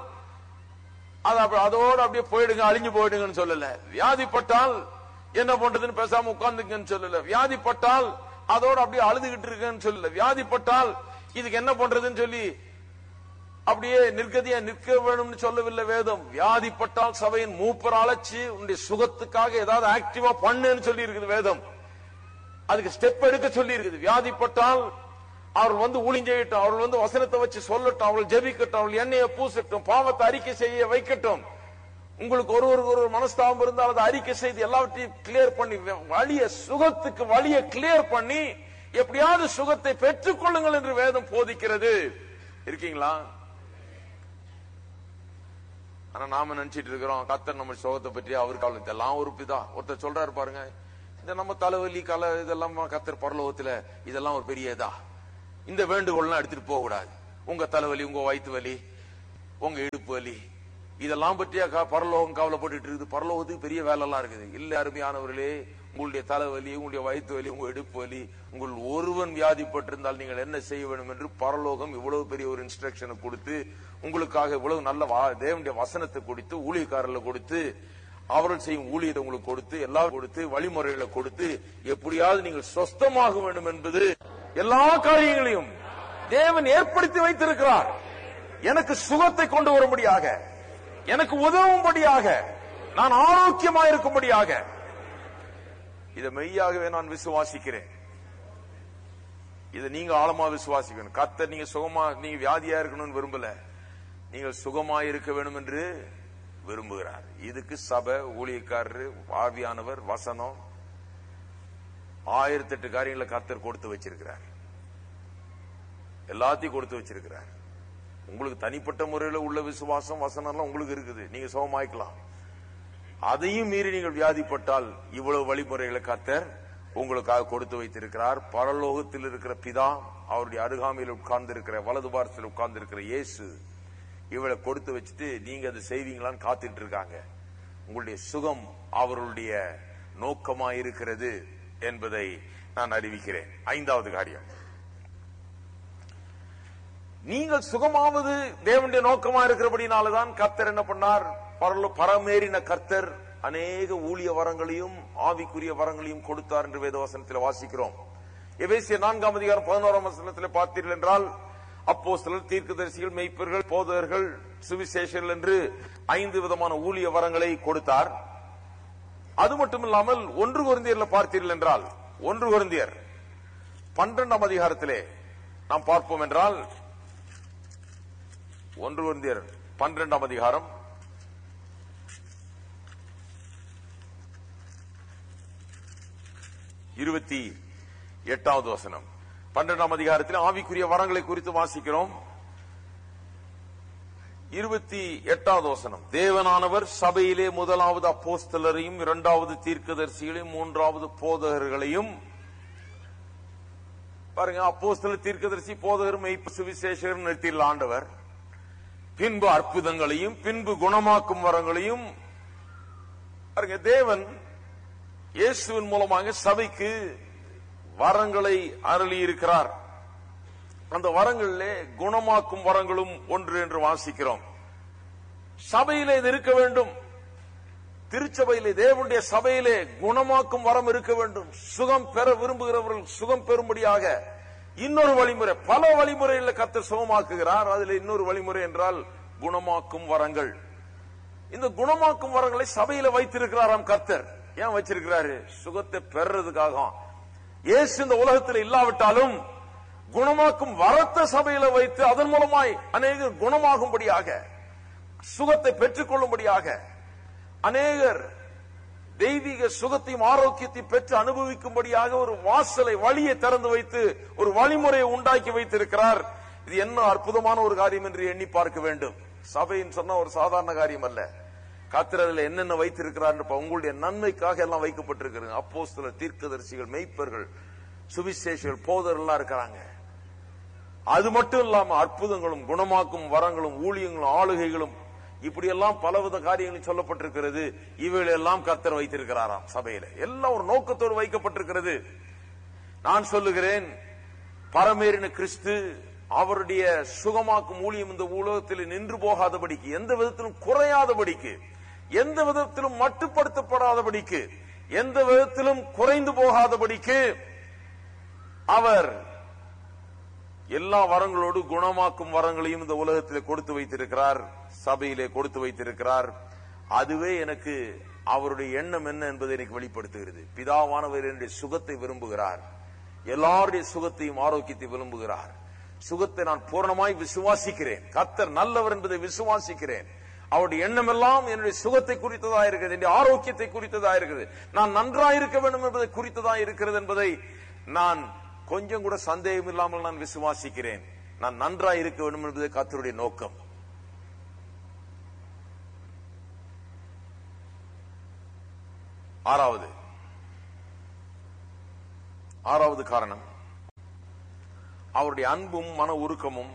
அது அப்ப- அதோட அப்படியே போயிடுங்க அழிஞ்சு போயிடுங்கன்னு சொல்லல வியாதிப்பட்டால் என்ன பண்றதுன்னு பேசாம உட்கார்ந்துங்கன்னு சொல்லல வியாதிப்பட்டால் அதோட அப்படியே அழுதுகிட்டு இருக்கேன்னு சொல்லல வியாதிப்பட்டால் இதுக்கு என்ன பண்றதுன்னு சொல்லி அப்படியே நிற்கதியா நிற்க வேணும்னு சொல்லவில்லை வேதம் வியாதிப்பட்டால் சபையின் மூப்பர் அழைச்சு உன்னுடைய சுகத்துக்காக ஏதாவது ஆக்டிவா பண்ணுன்னு சொல்லி இருக்குது வேதம் அதுக்கு ஸ்டெப் எடுக்க சொல்லி இருக்குது வியாதிப்பட்டால் அவர்கள் வந்து ஊழியம் செய்யட்டும் அவர்கள் வந்து வசனத்தை வச்சு சொல்லட்டும் அவர்கள் ஜெபிக்கட்டும் அவர்கள் எண்ணெயை பூசட்டும் பாவத்தை அறிக்கை செய்ய வைக்கட்டும் உங்களுக்கு ஒருவருக்கு ஒரு மனஸ்தாபம் இருந்தால் அதை அறிக்கை செய்து எல்லாவற்றையும் கிளியர் பண்ணி வழிய சுகத்துக்கு வழிய கிளியர் பண்ணி எப்படியாவது சுகத்தை பெற்றுக் கொள்ளுங்கள் என்று வேதம் போதிக்கிறது இருக்கீங்களா ஆனா நாம நினைச்சிட்டு இருக்கிறோம் கத்தர் நம்ம சுகத்தை பற்றி அவருக்கு அவ்வளவு இதெல்லாம் ஒரு பிதா ஒருத்தர் சொல்றாரு பாருங்க இந்த நம்ம தலைவலி கலை இதெல்லாம் கத்தர் பரலோகத்துல இதெல்லாம் ஒரு பெரிய இதா இந்த வேண்டுகோள்லாம் எடுத்துட்டு போக கூடாது உங்க தலைவலி உங்க வயிற்று வலி உங்க இடுப்பு வலி இதெல்லாம் பற்றியா க- பரலோகம் கவலைப்பட்டுட்டு இருக்குது பரலோகத்துக்கு பெரிய வேலை எல்லாம் இருக்குது இல்ல அருமையானவர்களே உங்களுடைய தலைவலி உங்களுடைய வயிற்று வலி உங்க இடுப்பு வலி உங்கள் ஒருவன் வியாதிப்பட்டிருந்தால் நீங்கள் என்ன செய்ய வேண்டும் என்று பரலோகம் இவ்வளவு பெரிய ஒரு இன்ஸ்ட்ரக்ஷனை கொடுத்து உங்களுக்காக இவ்வளவு நல்ல வா- தேவனுடைய வசனத்தை கொடுத்து ஊழியக்காரர்களை கொடுத்து அவர்கள் செய்யும் ஊழியத்தை உங்களுக்கு கொடுத்து எல்லாம் கொடுத்து வழிமுறைகளை கொடுத்து எப்படியாவது நீங்கள் சொஸ்தமாக வேண்டும் என்பது எல்லா காரியங்களையும் தேவன் ஏற்படுத்தி வைத்திருக்கிறார் எனக்கு சுகத்தை கொண்டு வரும்படியாக எனக்கு உதவும்படியாக நான் ஆரோக்கியமா இருக்கும்படியாக இதை மெய்யாகவே நான் விசுவாசிக்கிறேன் இதை நீங்க ஆழமா விசுவாசிக்கணும் கத்தர் நீங்க சுகமா நீங்க வியாதியா இருக்கணும்னு விரும்பல நீங்கள் சுகமா இருக்க வேண்டும் என்று விரும்புகிறார் இதுக்கு சபை ஊழியக்காரரு ஆவியானவர் வசனம் ஆயிரத்தி எட்டு காரியங்களை கத்தர் கொடுத்து வச்சிருக்கிறார் எல்லாத்தையும் கொடுத்து வச்சிருக்கிறார் உங்களுக்கு தனிப்பட்ட முறையில உள்ள விசுவாசம் வசனம் எல்லாம் உங்களுக்கு இருக்குது நீங்க சுகமாய்க்கலாம் அதையும் மீறி நீங்கள் வியாதிப்பட்டால் இவ்வளவு வழிமுறைகளை கத்தர் உங்களுக்காக கொடுத்து வைத்திருக்கிறார் பரலோகத்தில் இருக்கிற பிதா அவருடைய அருகாமையில் உட்கார்ந்து இருக்கிற வலது பாரத்தில் உட்கார்ந்து இருக்கிற இயேசு இவளை கொடுத்து வச்சுட்டு நீங்க அதை செய்வீங்களான்னு காத்துட்டு இருக்காங்க உங்களுடைய சுகம் அவர்களுடைய நோக்கமா இருக்கிறது என்பதை நான் அறிவிக்கிறேன் ஐந்தாவது காரியம் நீங்கள் சுகமாவது தேவனுடைய நோக்கமா இருக்கிறபடினாலதான் கர்த்தர் என்ன பண்ணார் பரலோ பரமேறின கர்த்தர் அநேக ஊழிய வரங்களையும் ஆவிக்குரிய வரங்களையும் கொடுத்தார் என்று வேதவசனத்தில் வாசிக்கிறோம் எபேசிய நான்காம் அதிகாரம் பதினோராம் வசனத்தில் பார்த்தீர்கள் என்றால் அப்போ சிலர் தீர்க்கதரிசிகள் மெய்ப்பர்கள் போதகர்கள் சுவிசேஷர்கள் என்று ஐந்து விதமான ஊழிய வரங்களை கொடுத்தார் அது மட்டும் இல்லாமல் ஒன்று குருந்தியர்ல பார்த்தீர்கள் என்றால் ஒன்று குருந்தியர் பன்னிரண்டாம் அதிகாரத்திலே நாம் பார்ப்போம் என்றால் ஒன்று குருந்தியர் பன்னிரண்டாம் அதிகாரம் இருபத்தி எட்டாவது வசனம் பன்னிரண்டாம் அதிகாரத்தில் ஆவிக்குரிய வரங்களை குறித்து வாசிக்கிறோம் இருபத்தி எட்டாவது வசனம் தேவனானவர் சபையிலே முதலாவது அப்போஸ்தலரையும் இரண்டாவது தீர்க்கதரிசிகளையும் மூன்றாவது போதகர்களையும் பாருங்க அப்போஸ்தலர் தீர்க்கதரிசி போதகர் மெய்ப்பு சுவிசேஷகர் நிறுத்தியுள்ள ஆண்டவர் பின்பு அற்புதங்களையும் பின்பு குணமாக்கும் வரங்களையும் பாருங்க தேவன் இயேசுவின் மூலமாக சபைக்கு வரங்களை அருளி இருக்கிறார் அந்த வரங்களிலே குணமாக்கும் வரங்களும் ஒன்று என்று வாசிக்கிறோம் சபையிலே இது இருக்க வேண்டும் திருச்சபையிலே தேவனுடைய சபையிலே குணமாக்கும் வரம் இருக்க வேண்டும் சுகம் பெற விரும்புகிறவர்கள் சுகம் பெறும்படியாக இன்னொரு வழிமுறை பல வழிமுறையில் கத்த சுகமாக்குகிறார் அதில் இன்னொரு வழிமுறை என்றால் குணமாக்கும் வரங்கள் இந்த குணமாக்கும் வரங்களை சபையில வைத்திருக்கிறாராம் கர்த்தர் ஏன் வச்சிருக்கிறாரு சுகத்தை பெறறதுக்காக இயேசு இந்த உலகத்தில் இல்லாவிட்டாலும் குணமாக்கும் வரத்த சபையில வைத்து அதன் மூலமாய் அநேகர் குணமாகும்படியாக சுகத்தை பெற்றுக் கொள்ளும்படியாக அநேகர் தெய்வீக சுகத்தையும் ஆரோக்கியத்தையும் பெற்று அனுபவிக்கும்படியாக ஒரு வாசலை வழியை திறந்து வைத்து ஒரு வழிமுறையை உண்டாக்கி வைத்திருக்கிறார் இது என்ன அற்புதமான ஒரு காரியம் என்று எண்ணி பார்க்க வேண்டும் சபைன்னு சொன்ன ஒரு சாதாரண காரியம் அல்ல கத்திரதில் என்னென்ன வைத்திருக்கிறார் உங்களுடைய நன்மைக்காக எல்லாம் வைக்கப்பட்டிருக்கிறது அப்போ சில தீர்க்கதரிசிகள் மெய்ப்பர்கள் சுவிசேஷர்கள் போதர்கள்லாம் இருக்கிறாங்க அது மட்டும் இல்லாம அற்புதங்களும் குணமாக்கும் வரங்களும் ஊழியங்களும் ஆளுகைகளும் இப்படியெல்லாம் பலவித காரியங்களும் சொல்லப்பட்டிருக்கிறது இவைகளெல்லாம் கத்தர் வைத்திருக்கிறாராம் சபையில எல்லாம் ஒரு நோக்கத்தோடு வைக்கப்பட்டிருக்கிறது நான் சொல்லுகிறேன் பரமேறின கிறிஸ்து அவருடைய சுகமாக்கும் ஊழியம் இந்த உலகத்தில் நின்று போகாதபடிக்கு எந்த விதத்திலும் குறையாதபடிக்கு எந்த விதத்திலும் மட்டுப்படுத்தப்படாதபடிக்கு எந்த விதத்திலும் குறைந்து போகாதபடிக்கு அவர் எல்லா வரங்களோடு குணமாக்கும் வரங்களையும் இந்த உலகத்தில் கொடுத்து வைத்திருக்கிறார் சபையிலே கொடுத்து வைத்திருக்கிறார் அதுவே எனக்கு அவருடைய எண்ணம் என்ன என்பதை எனக்கு வெளிப்படுத்துகிறது பிதாவானவர் என்னுடைய சுகத்தை விரும்புகிறார் எல்லாருடைய சுகத்தையும் ஆரோக்கியத்தை விரும்புகிறார் சுகத்தை நான் பூரணமாய் விசுவாசிக்கிறேன் கத்தர் நல்லவர் என்பதை விசுவாசிக்கிறேன் அவருடைய எண்ணம் எல்லாம் என்னுடைய சுகத்தை குறித்ததா இருக்கிறது என்னுடைய ஆரோக்கியத்தை குறித்ததா இருக்கிறது நான் நன்றாய் இருக்க வேண்டும் என்பதை குறித்ததா இருக்கிறது என்பதை நான் கொஞ்சம் கூட சந்தேகம் இல்லாமல் நான் விசுவாசிக்கிறேன் நான் நன்றாய் இருக்க வேண்டும் என்பது கத்தருடைய நோக்கம் ஆறாவது ஆறாவது காரணம் அவருடைய அன்பும் மன உருக்கமும்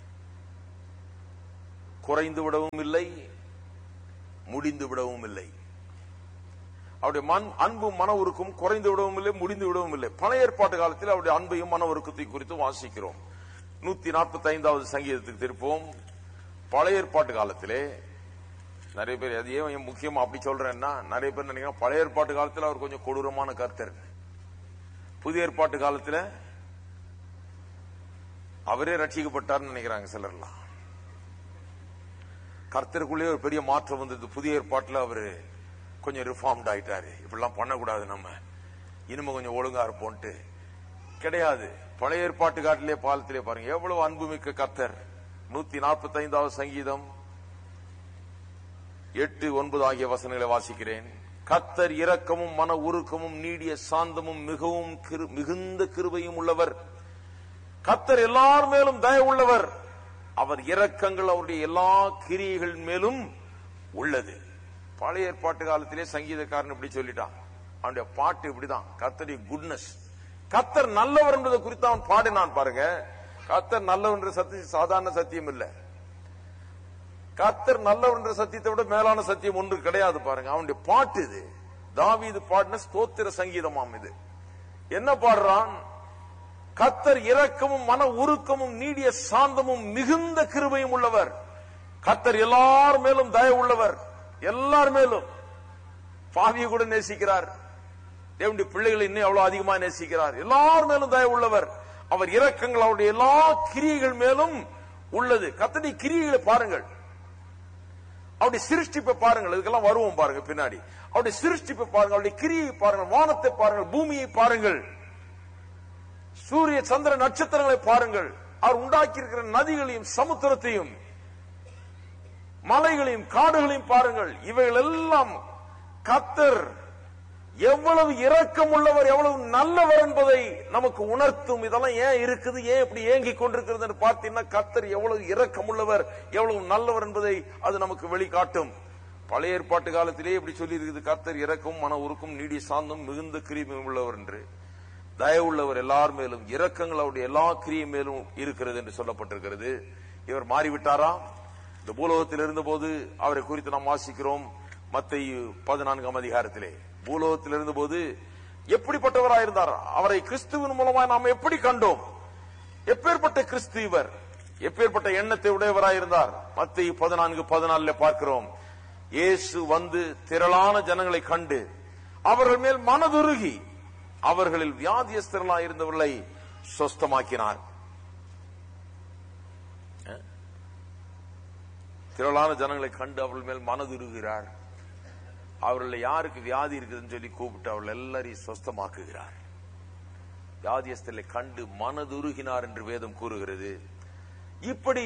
குறைந்து விடவும் இல்லை முடிந்து விடவும் இல்லை அவருடைய மண் அன்பும் மன உருக்கும் குறைந்து விடவும் இல்லை முடிந்து விடவும் இல்லை பழைய ஏற்பாட்டு காலத்தில் அவருடைய அன்பையும் மன உருக்கத்தை குறித்து வாசிக்கிறோம் நூத்தி நாற்பத்தி ஐந்தாவது சங்கீதத்துக்கு திருப்போம் பழைய ஏற்பாட்டு காலத்திலே நிறைய பேர் அது ஏன் முக்கியமா அப்படி சொல்றேன்னா நிறைய பேர் நினைக்கிறேன் பழைய ஏற்பாட்டு காலத்தில் அவர் கொஞ்சம் கொடூரமான கர்த்தர் புதிய ஏற்பாட்டு காலத்துல அவரே ரட்சிக்கப்பட்டார்னு நினைக்கிறாங்க சிலர்லாம் கர்த்தருக்குள்ளே ஒரு பெரிய மாற்றம் வந்தது புதிய ஏற்பாட்டுல அவரு கொஞ்சம் ரிஃபார்ம்ட் ஆயிட்டாரு இப்படிலாம் பண்ணக்கூடாது நம்ம இனிமே கொஞ்சம் ஒழுங்கா இருப்போம்ட்டு கிடையாது பழைய ஏற்பாட்டு காட்டிலே பாலத்திலே பாருங்க எவ்வளவு அன்புமிக்க கர்த்தர் நூத்தி நாற்பத்தி ஐந்தாவது சங்கீதம் எட்டு ஒன்பது ஆகிய வசனங்களை வாசிக்கிறேன் கத்தர் இரக்கமும் மன உருக்கமும் நீடிய சாந்தமும் மிகவும் கிரு- மிகுந்த கிருபையும் உள்ளவர் கத்தர் எல்லார் மேலும் தயவு உள்ளவர் அவர் இரக்கங்கள் அவருடைய எல்லா கிரியைகள் மேலும் உள்ளது பழைய ஏற்பாட்டு காலத்திலே சங்கீதக்காரன் இப்படி சொல்லிட்டான் அவனுடைய பாட்டு இப்படிதான் கத்தருடைய குட்னஸ் கத்தர் நல்லவர் என்பதை குறித்து அவன் பாடினான் பாருங்க கத்தர் நல்லவர் என்ற சத்தியம் சாதாரண சத்தியம் இல்லை கத்தர் நல்லவர் என்ற சத்தியத்தை விட மேலான சத்தியம் ஒன்று கிடையாது பாருங்க அவனுடைய பாட்டு இது தாவீது பாடின ஸ்தோத்திர சங்கீதமாம் இது என்ன பாடுறான் கத்தர் இரக்கமும் மன உருக்கமும் நீடிய சாந்தமும் மிகுந்த கிருபையும் உள்ளவர் கத்தர் எல்லார் மேலும் தயவு உள்ளவர் எல்லார் மேலும் பாவியை கூட நேசிக்கிறார் தேவனுடைய பிள்ளைகளை இன்னும் எவ்வளவு அதிகமா நேசிக்கிறார் எல்லார் மேலும் தயவு உள்ளவர் அவர் இரக்கங்கள் அவருடைய எல்லா கிரியைகள் மேலும் உள்ளது கத்தடி கிரியைகளை பாருங்கள் அவருடைய சிருஷ்டிப்பை பாருங்கள் இதுக்கெல்லாம் வருவோம் பாருங்க பின்னாடி அவருடைய சிருஷ்டிப்பை பாருங்கள் அவருடைய கிரியை பாருங்கள் வானத்தை பாருங்கள் பூமியை பாருங்கள் சூரிய சந்திர நட்சத்திரங்களை பாருங்கள் அவர் உண்டாக்கி இருக்கிற நதிகளையும் சமுத்திரத்தையும் மலைகளையும் காடுகளையும் பாருங்கள் இவைகள் எல்லாம் கத்தர் எவ்வளவு இரக்கம் உள்ளவர் எவ்வளவு நல்லவர் என்பதை நமக்கு உணர்த்தும் இதெல்லாம் ஏன் இருக்குது ஏன் இப்படி ஏங்கிக் கொண்டிருக்கிறது என்று பார்த்தீங்கன்னா கத்தர் எவ்வளவு இரக்கம் உள்ளவர் எவ்வளவு நல்லவர் என்பதை அது நமக்கு வெளிக்காட்டும் பழைய ஏற்பாட்டு காலத்திலே இப்படி சொல்லி இருக்குது கத்தர் இரக்கம் மன உருக்கும் நீடிய சாந்தம் மிகுந்த கிருமி உள்ளவர் என்று தயவுள்ளவர் எல்லார் மேலும் இரக்கங்கள் அவருடைய எல்லா கிரியை மேலும் இருக்கிறது என்று சொல்லப்பட்டிருக்கிறது இவர் மாறிவிட்டாரா இந்த பூலோகத்தில் இருந்தபோது அவரை குறித்து நாம் வாசிக்கிறோம் மத்திய பதினான்காம் அதிகாரத்திலே பூலோகத்தில் இருந்தபோது எப்படிப்பட்டவராயிருந்தார் அவரை கிறிஸ்துவின் மூலமாக நாம் எப்படி கண்டோம் எப்பேற்பட்ட கிறிஸ்து இவர் எப்பேற்பட்ட எண்ணத்தை உடையவராயிருந்தார் மத்திய பதினான்கு பதினாலுல பார்க்கிறோம் இயேசு வந்து திரளான ஜனங்களை கண்டு அவர்கள் மேல் மனதுருகி அவர்களில் வியாதியஸ்தர்களாக இருந்தவர்களை சொஸ்தமாக்கினார் அஹ்? திரளான ஜனங்களை கண்டு அவர்கள் மேல் மனதுருகிறார் அவர்கள் யாருக்கு வியாதி இருக்குதுன்னு சொல்லி கூப்பிட்டு அவர்கள் எல்லாரையும் சொஸ்தமாக்குகிறார் வியாதியஸ்தலை கண்டு மனதுருகினார் என்று வேதம் கூறுகிறது இப்படி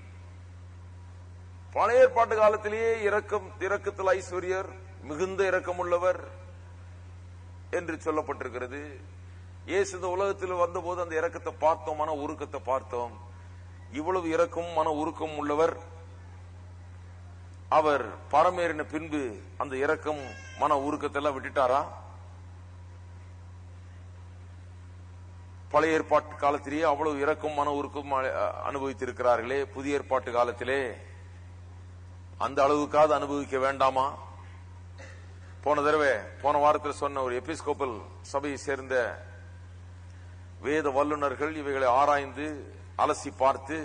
பழைய ஏற்பாட்டு காலத்திலேயே இரக்கம் இரக்கத்தில் ஐஸ்வர்யர் மிகுந்த இரக்கமுள்ளவர் என்று சொல்லப்பட்டிருக்கிறது இயேசு இந்த உலகத்தில் வந்தபோது அந்த இரக்கத்தை பார்த்தோம் மன உருக்கத்தை பார்த்தோம் இவ்வளவு இரக்கம் மன உருக்கம் உள்ளவர் அவர் பரமேறின பின்பு அந்த இரக்கம் மன உருக்கத்தை எல்லாம் விட்டுட்டாரா பழைய ஏற்பாட்டு காலத்திலேயே அவ்வளவு இரக்கம் மன உருக்கம் அ- அனுபவித்திருக்கிறார்களே புதிய ஏற்பாட்டு காலத்திலே அந்த அளவுக்காவது அனுபவிக்க வேண்டாமா போன தடவை போன வாரத்தில் சொன்ன ஒரு எபிஸ்கோப்பல் சபையை சேர்ந்த வேத வல்லுனர்கள் இவைகளை ஆராய்ந்து அலசி பார்த்து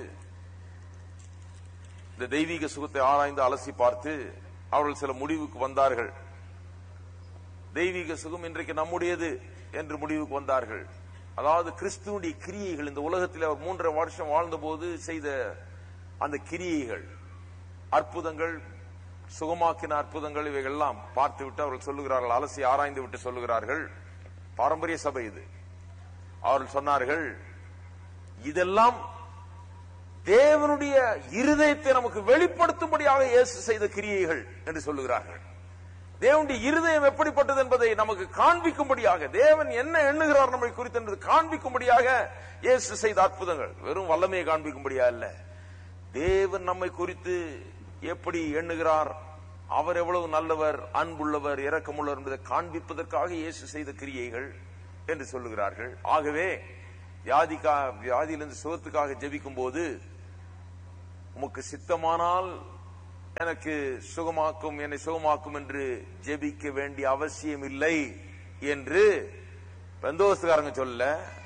இந்த தெய்வீக சுகத்தை ஆராய்ந்து அலசி பார்த்து அவர்கள் சில முடிவுக்கு வந்தார்கள் தெய்வீக சுகம் இன்றைக்கு நம்முடையது என்று முடிவுக்கு வந்தார்கள் அதாவது கிறிஸ்துவனுடைய கிரியைகள் இந்த உலகத்தில் அவர் மூன்றரை வருஷம் வாழ்ந்தபோது செய்த அந்த கிரியைகள் அற்புதங்கள் சுகமாக்கின அற்புதங்கள் இவைகள்லாம் பார்த்து விட்டு அவர்கள் சொல்லுகிறார்கள் அலசி ஆராய்ந்து விட்டு சொல்லுகிறார்கள் பாரம்பரிய சபை இது அவர்கள் சொன்னார்கள் இதெல்லாம் தேவனுடைய இருதயத்தை நமக்கு வெளிப்படுத்தும்படியாக இயேசு செய்த கிரியைகள் என்று சொல்லுகிறார்கள் தேவனுடைய இருதயம் எப்படிப்பட்டது என்பதை நமக்கு காண்பிக்கும்படியாக தேவன் என்ன எண்ணுகிறார் நம்மை குறித்து என்பது காண்பிக்கும்படியாக இயேசு செய்த அற்புதங்கள் வெறும் வல்லமையை காண்பிக்கும்படியா அல்ல தேவன் நம்மை குறித்து எப்படி எண்ணுகிறார் அவர் எவ்வளவு நல்லவர் அன்புள்ளவர் இரக்கமுள்ளவர் என்பதை காண்பிப்பதற்காக இயேசு செய்த கிரியைகள் என்று சொல்லுகிறார்கள் ஆகவே வியாதிக்கா வியாதியிலிருந்து சுகத்துக்காக ஜெபிக்கும் போது உமக்கு சித்தமானால் எனக்கு சுகமாக்கும் என்னை சுகமாக்கும் என்று ஜெபிக்க வேண்டிய அவசியம் இல்லை என்று பெந்தோஸ்துக்காரங்க சொல்ல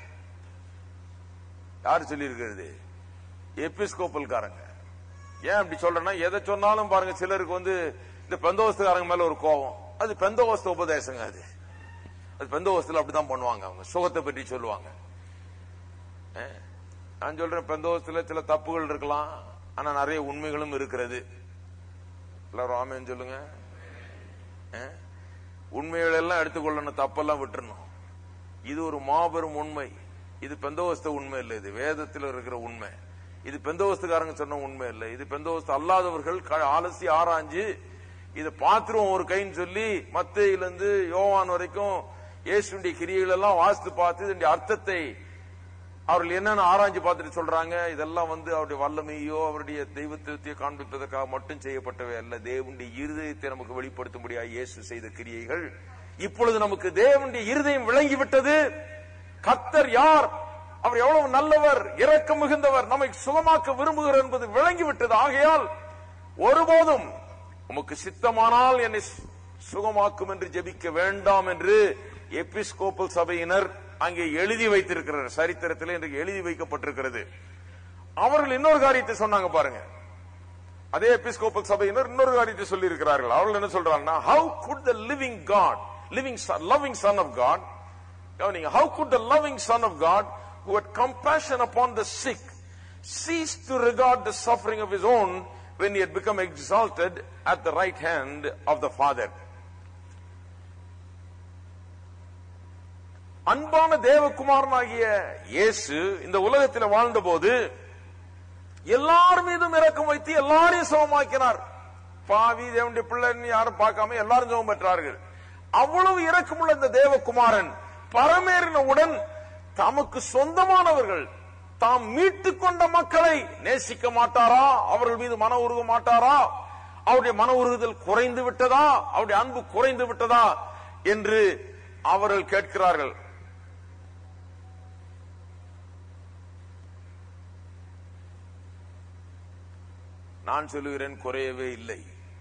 யார் சொல்லி இருக்கிறது எபிஸ்கோப்பல்காரங்க ஏன் அப்படி சொல்றேன்னா எதை சொன்னாலும் பாருங்க சிலருக்கு வந்து இந்த பெந்தோஸ்துக்காரங்க மேல ஒரு கோபம் அது பெந்தோஸ்து உபதேசங்க அது அது பெந்தோஸ்துல அப்படிதான் பண்ணுவாங்க அவங்க சுகத்தை பற்றி சொல்லுவாங்க அஹ், நான் சொல்றேன் பெந்தோஸ்துல சில தப்புகள் இருக்கலாம் ஆனா நிறைய உண்மைகளும் இருக்கிறது எல்லாரும் ஆமேன்னு சொல்லுங்க அஹ், உண்மைகள் எல்லாம் எடுத்துக்கொள்ளணும் தப்பெல்லாம் விட்டுறணும் இது ஒரு மாபெரும் உண்மை இது பெந்தோஸ்த உண்மை இல்லை இது வேதத்தில் இருக்கிற உண்மை இது பெந்தோஸ்துக்காரங்க சொன்ன உண்மை இல்லை இது பெந்தோஸ்து அல்லாதவர்கள் க- அலசி ஆராய்ஞ்சு இதை பாத்துருவோம் ஒரு கைன்னு சொல்லி மத்தையில இருந்து யோவான் வரைக்கும் இயேசுடைய கிரியைகள் எல்லாம் வாசித்து பார்த்து இதனுடைய அர்த்தத்தை அவர்கள் என்னென்ன ஆராய்ஞ்சு பார்த்துட்டு சொல்றாங்க இதெல்லாம் வந்து அவருடைய வல்லமையோ அவருடைய தெய்வத்துவத்தையோ காண்பிப்பதற்காக மட்டும் செய்யப்பட்டவை அல்ல தேவனுடைய இருதயத்தை நமக்கு வெளிப்படுத்தும்படியாக இயேசு செய்த கிரியைகள் இப்பொழுது நமக்கு தேவனுடைய இருதயம் விளங்கிவிட்டது கத்தர் யார் அவர் எவ்வளவு நல்லவர் இரக்கம் மிகுந்தவர் நம்மை சுகமாக்க விரும்புகிறார் என்பது விளங்கிவிட்டது ஆகையால் ஒருபோதும் உமக்கு சித்தமானால் என்னை சு- சுகமாக்கும் என்று ஜெபிக்க வேண்டாம் என்று எபிஸ்கோப்பல் சபையினர் அங்கே எழுதி வைத்திருக்கிறார் சரித்திரத்தில் இன்றைக்கு எழுதி வைக்கப்பட்டிருக்கிறது அவர்கள் இன்னொரு காரியத்தை சொன்னாங்க பாருங்க அதே எபிஸ்கோப்பல் சபையினர் இன்னொரு காரியத்தை சொல்லி இருக்கிறார்கள் அவர்கள் என்ன சொல்றாங்கன்னா how good the living God living loving son of God கவனிங்க how good the loving son of God who had compassion upon the sick cease to regard the suffering of his own when he had become exalted at the right hand of the father அன்பான தேவகுமாரனாகிய இயேசு இந்த உலகத்தில் வாழ்ந்தபோது எல்லார் மீதும் இரக்கம் வைத்து எல்லாரையும் சுகமாக்கினார் பாவி தேவனுடைய பிள்ளைன்னு யாரும் பார்க்காம எல்லாரும் சுகம் பெற்றார்கள் அவ்வளவு இரக்கமுள்ள இந்த தேவகுமாரன் பரமேறினவுடன் தமக்கு சொந்தமானவர்கள் தாம் மீட்டுக் கொண்ட மக்களை நேசிக்க மாட்டாரா அவர்கள் மீது மன உருக மாட்டாரா அவருடைய மன உருகுதல் குறைந்து விட்டதா அவருடைய அன்பு குறைந்து விட்டதா என்று அவர்கள் கேட்கிறார்கள் நான் சொல்லுகிறேன் குறையவே இல்லை